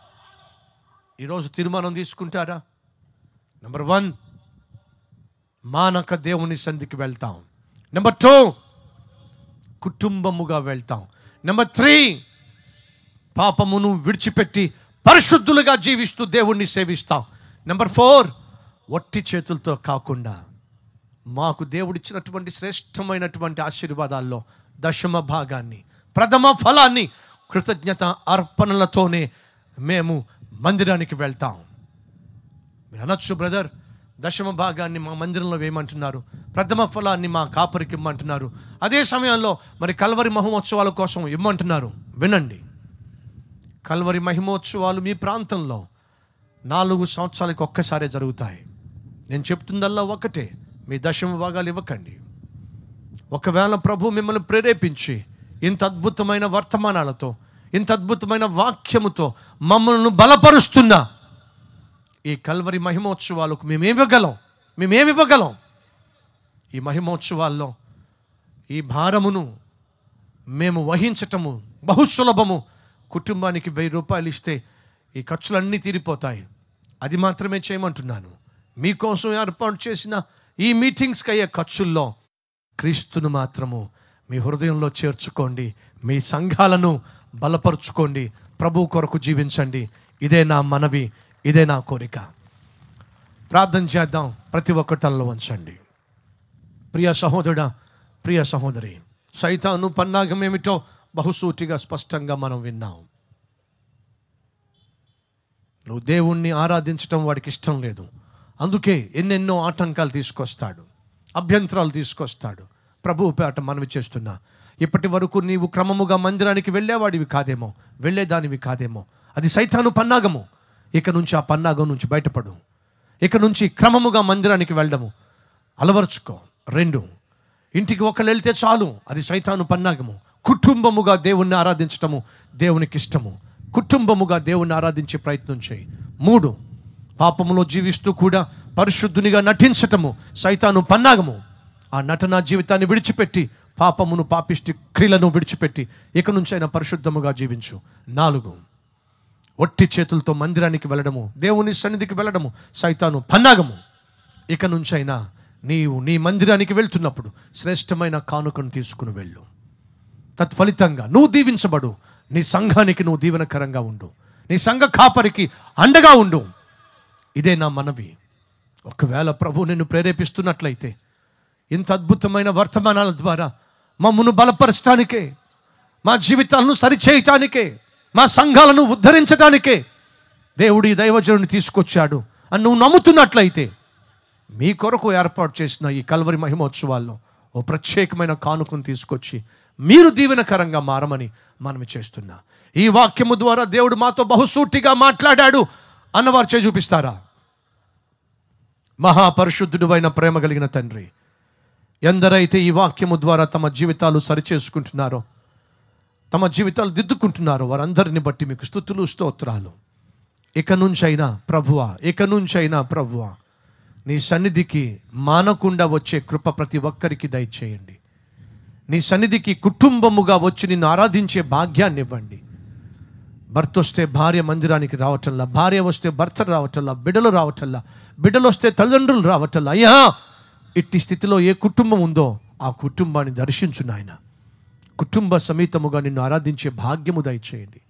ఈరోజు తీర్మానం తీసుకుంటారా నెంబర్ వన్ మానక దేవుని సంధికి వెళ్తాం నెంబర్ టూ కుటుంబముగా వెళ్తాం నెంబర్ త్రీ పాపమును విడిచిపెట్టి పరిశుద్ధులుగా జీవిస్తూ దేవుణ్ణి సేవిస్తాం నెంబర్ ఫోర్ ఒట్టి చేతులతో కాకుండా మాకు దేవుడిచ్చినటువంటి శ్రేష్టమైనటువంటి ఆశీర్వాదాల్లో దశమ భాగాన్ని ప్రథమ ఫలాన్ని కృతజ్ఞత అర్పణలతోనే మేము మందిరానికి వెళ్తాం మీరు అనొచ్చు బ్రదర్ దశమ భాగాన్ని మా మందిరంలో వేయమంటున్నారు ప్రథమ ఫలాన్ని మా కాపరికి ఇమ్మంటున్నారు అదే సమయంలో మరి కల్వరి మహోత్సవాల కోసం ఇమ్మంటున్నారు వినండి కల్వరి మహిమోత్సవాలు మీ ప్రాంతంలో నాలుగు సంవత్సరాలకు ఒక్కసారే జరుగుతాయి నేను చెప్తుందల్లా ఒకటే మీ దశమ భాగాలు ఇవ్వకండి ఒకవేళ ప్రభు మిమ్మల్ని ప్రేరేపించి ఇంత అద్భుతమైన వర్తమానాలతో ఇంత అద్భుతమైన వాక్యముతో మమ్మల్ని బలపరుస్తున్నా ఈ కల్వరి మహిమోత్సవాలకు మేమేమివ్వగలం మేమేమివ్వగలం ఈ మహిమోత్సవాల్లో ఈ భారమును మేము వహించటము బహు సులభము కుటుంబానికి వెయ్యి రూపాయలు ఇస్తే ఈ ఖర్చులన్నీ తీరిపోతాయి అది మాత్రమే చేయమంటున్నాను మీకోసం ఏర్పాటు చేసిన ఈ మీటింగ్స్కి అయ్యే ఖర్చుల్లో క్రీస్తును మాత్రము మీ హృదయంలో చేర్చుకోండి మీ సంఘాలను బలపరుచుకోండి ప్రభు కొరకు జీవించండి ఇదే నా మనవి ఇదే నా కోరిక ప్రార్థన చేద్దాం ప్రతి ఒక్కరి తనలో ఉంచండి ప్రియ సహోదరుడా ప్రియ సహోదరి సైతాను పన్నాగం ఏమిటో బహుసూటిగా స్పష్టంగా మనం విన్నాం నువ్వు దేవుణ్ణి ఆరాధించటం వాడికి ఇష్టం లేదు అందుకే ఎన్నెన్నో ఆటంకాలు తీసుకొస్తాడు అభ్యంతరాలు తీసుకొస్తాడు ప్రభువు పేట మనవి చేస్తున్నా ఇప్పటి వరకు నీవు క్రమముగా మందిరానికి వెళ్ళేవాడివి కాదేమో వెళ్ళేదానివి కాదేమో అది సైతాను పన్నాగము ఇక నుంచి ఆ పన్నాగం నుంచి బయటపడు ఇక నుంచి క్రమముగా మందిరానికి వెళ్ళడము అలవరుచుకో రెండు ఇంటికి ఒకళ్ళు వెళ్తే చాలు అది సైతాను పన్నాగము కుటుంబముగా దేవుణ్ణి ఆరాధించటము దేవునికి ఇష్టము కుటుంబముగా దేవుణ్ణి ఆరాధించే ప్రయత్నం చేయి మూడు పాపములో జీవిస్తూ కూడా పరిశుద్ధునిగా నటించటము సైతాను పన్నాగము ఆ నటన జీవితాన్ని విడిచిపెట్టి పాపమును పాపిష్టి క్రియలను విడిచిపెట్టి ఇక నుంచి అయినా పరిశుద్ధముగా జీవించు నాలుగు ఒట్టి చేతులతో మందిరానికి వెళ్ళడము దేవుని సన్నిధికి వెళ్ళడము సైతాను పన్నాగము ఇక నుంచైనా నీవు నీ మందిరానికి వెళ్తున్నప్పుడు శ్రేష్టమైన కానుకను తీసుకుని వెళ్ళు తత్ఫలితంగా నువ్వు దీవించబడు నీ సంఘానికి నువ్వు దీవెనకరంగా ఉండు నీ సంఘ కాపరికి అండగా ఉండు ఇదే నా మనవి ఒకవేళ ప్రభు నిన్ను ప్రేరేపిస్తున్నట్లయితే ఇంత అద్భుతమైన వర్తమానాల ద్వారా మమ్మను బలపరచడానికే మా జీవితాలను సరిచేయటానికే మా సంఘాలను ఉద్ధరించడానికే దేవుడి దైవజనుని తీసుకొచ్చాడు అని నువ్వు నమ్ముతున్నట్లయితే మీ కొరకు ఏర్పాటు చేసిన ఈ కల్వరి మహిమోత్సవాల్లో ఓ ప్రత్యేకమైన కానుకను తీసుకొచ్చి మీరు దీవెనకరంగా మారమని మనం చేస్తున్నా ఈ వాక్యము ద్వారా దేవుడు మాతో బహుసూటిగా మాట్లాడాడు అన్నవారు చే చూపిస్తారా మహాపరిశుద్ధుడు అయిన ప్రేమ కలిగిన తండ్రి ఎందరైతే ఈ వాక్యము ద్వారా తమ జీవితాలు సరిచేసుకుంటున్నారో తమ జీవితాలు దిద్దుకుంటున్నారో వారందరిని బట్టి మీకు స్థుతులు స్తోత్రాలు ఇక నుంచైనా ప్రభువా ఇక నుంచైనా ప్రభువా నీ సన్నిధికి మానకుండా వచ్చే కృప ప్రతి ఒక్కరికి దయచేయండి నీ సన్నిధికి కుటుంబముగా వచ్చి నిన్ను ఆరాధించే భాగ్యాన్ని ఇవ్వండి భర్త వస్తే భార్య మందిరానికి రావటంలా భార్య వస్తే భర్త రావటంలా బిడ్డలు రావటంలా బిడ్డలు వస్తే తల్లిదండ్రులు రావటంలా అయ్యా ఇట్టి స్థితిలో ఏ కుటుంబం ఉందో ఆ కుటుంబాన్ని దర్శించు నాయన కుటుంబ సమేతముగా నిన్ను ఆరాధించే భాగ్యము దయచేయండి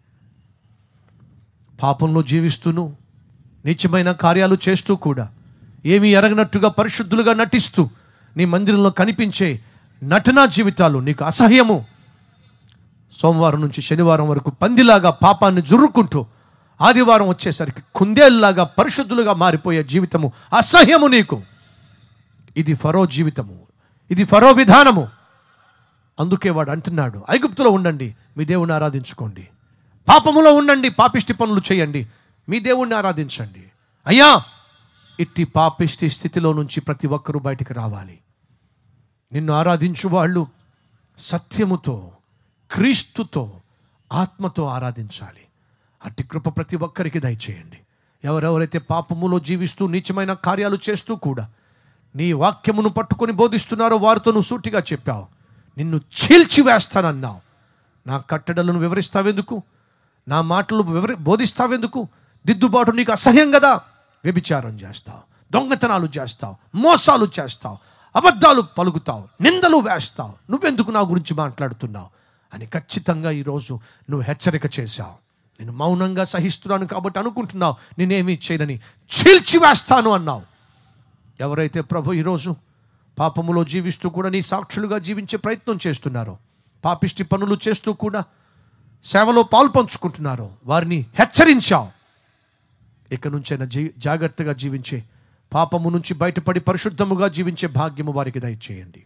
పాపంలో జీవిస్తూను నీచమైన కార్యాలు చేస్తూ కూడా ఏమీ ఎరగనట్టుగా పరిశుద్ధులుగా నటిస్తూ నీ మందిరంలో కనిపించే నటనా జీవితాలు నీకు అసహ్యము సోమవారం నుంచి శనివారం వరకు పందిలాగా పాపాన్ని జుర్రుకుంటూ ఆదివారం వచ్చేసరికి కుందేల్లాగా పరిశుద్ధులుగా మారిపోయే జీవితము అసహ్యము నీకు ఇది ఫరో జీవితము ఇది ఫరో విధానము అందుకే వాడు అంటున్నాడు ఐగుప్తులో ఉండండి మీ దేవుణ్ణి ఆరాధించుకోండి పాపములో ఉండండి పాపిష్టి పనులు చేయండి మీ దేవుణ్ణి ఆరాధించండి అయ్యా ఇట్టి పాపిష్టి స్థితిలో నుంచి ప్రతి ఒక్కరూ బయటికి రావాలి నిన్ను ఆరాధించు వాళ్ళు సత్యముతో క్రీస్తుతో ఆత్మతో ఆరాధించాలి అట్టి కృప ప్రతి ఒక్కరికి దయచేయండి ఎవరెవరైతే పాపములో జీవిస్తూ నీచమైన కార్యాలు చేస్తూ కూడా నీ వాక్యమును పట్టుకొని బోధిస్తున్నారో వారితో నువ్వు సూటిగా చెప్పావు నిన్ను చీల్చి వేస్తానన్నావు నా కట్టడలను వివరిస్తావెందుకు నా మాటలు వివరి బోధిస్తావెందుకు దిద్దుబాటు నీకు అసహ్యం కదా వ్యభిచారం చేస్తావు దొంగతనాలు చేస్తావు మోసాలు చేస్తావు అబద్ధాలు పలుకుతావు నిందలు వేస్తావు నువ్వెందుకు నా గురించి మాట్లాడుతున్నావు అని ఖచ్చితంగా ఈరోజు నువ్వు హెచ్చరిక చేశావు నేను మౌనంగా సహిస్తున్నాను కాబట్టి అనుకుంటున్నావు నేనేమీ చేయనని చీల్చి వేస్తాను అన్నావు ఎవరైతే ప్రభు ఈరోజు పాపములో జీవిస్తూ కూడా నీ సాక్షులుగా జీవించే ప్రయత్నం చేస్తున్నారో పాపిష్టి పనులు చేస్తూ కూడా సేవలో పాలు పంచుకుంటున్నారో వారిని హెచ్చరించావు ఇక నుంచైనా జీ జాగ్రత్తగా జీవించే పాపము నుంచి బయటపడి పరిశుద్ధముగా జీవించే భాగ్యము వారికి దయచేయండి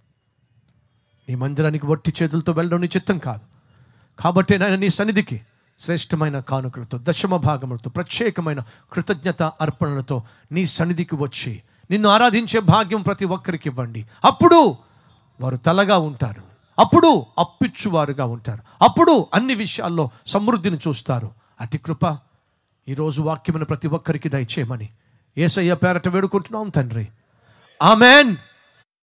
నీ మందిరానికి వట్టి చేతులతో వెళ్ళడం నీ చిత్తం కాదు కాబట్టి నాయన నీ సన్నిధికి శ్రేష్టమైన కానుకలతో దశమ భాగములతో ప్రత్యేకమైన కృతజ్ఞత అర్పణలతో నీ సన్నిధికి వచ్చి నిన్ను ఆరాధించే భాగ్యం ప్రతి ఒక్కరికి ఇవ్వండి అప్పుడు వారు తలగా ఉంటారు అప్పుడు అప్పిచ్చువారుగా ఉంటారు అప్పుడు అన్ని విషయాల్లో సమృద్ధిని చూస్తారు అతి కృప ఈరోజు వాక్యమైన ప్రతి ఒక్కరికి దయచేయమని ఏసయ్య పేరట వేడుకుంటున్నాం తండ్రి ఆమెన్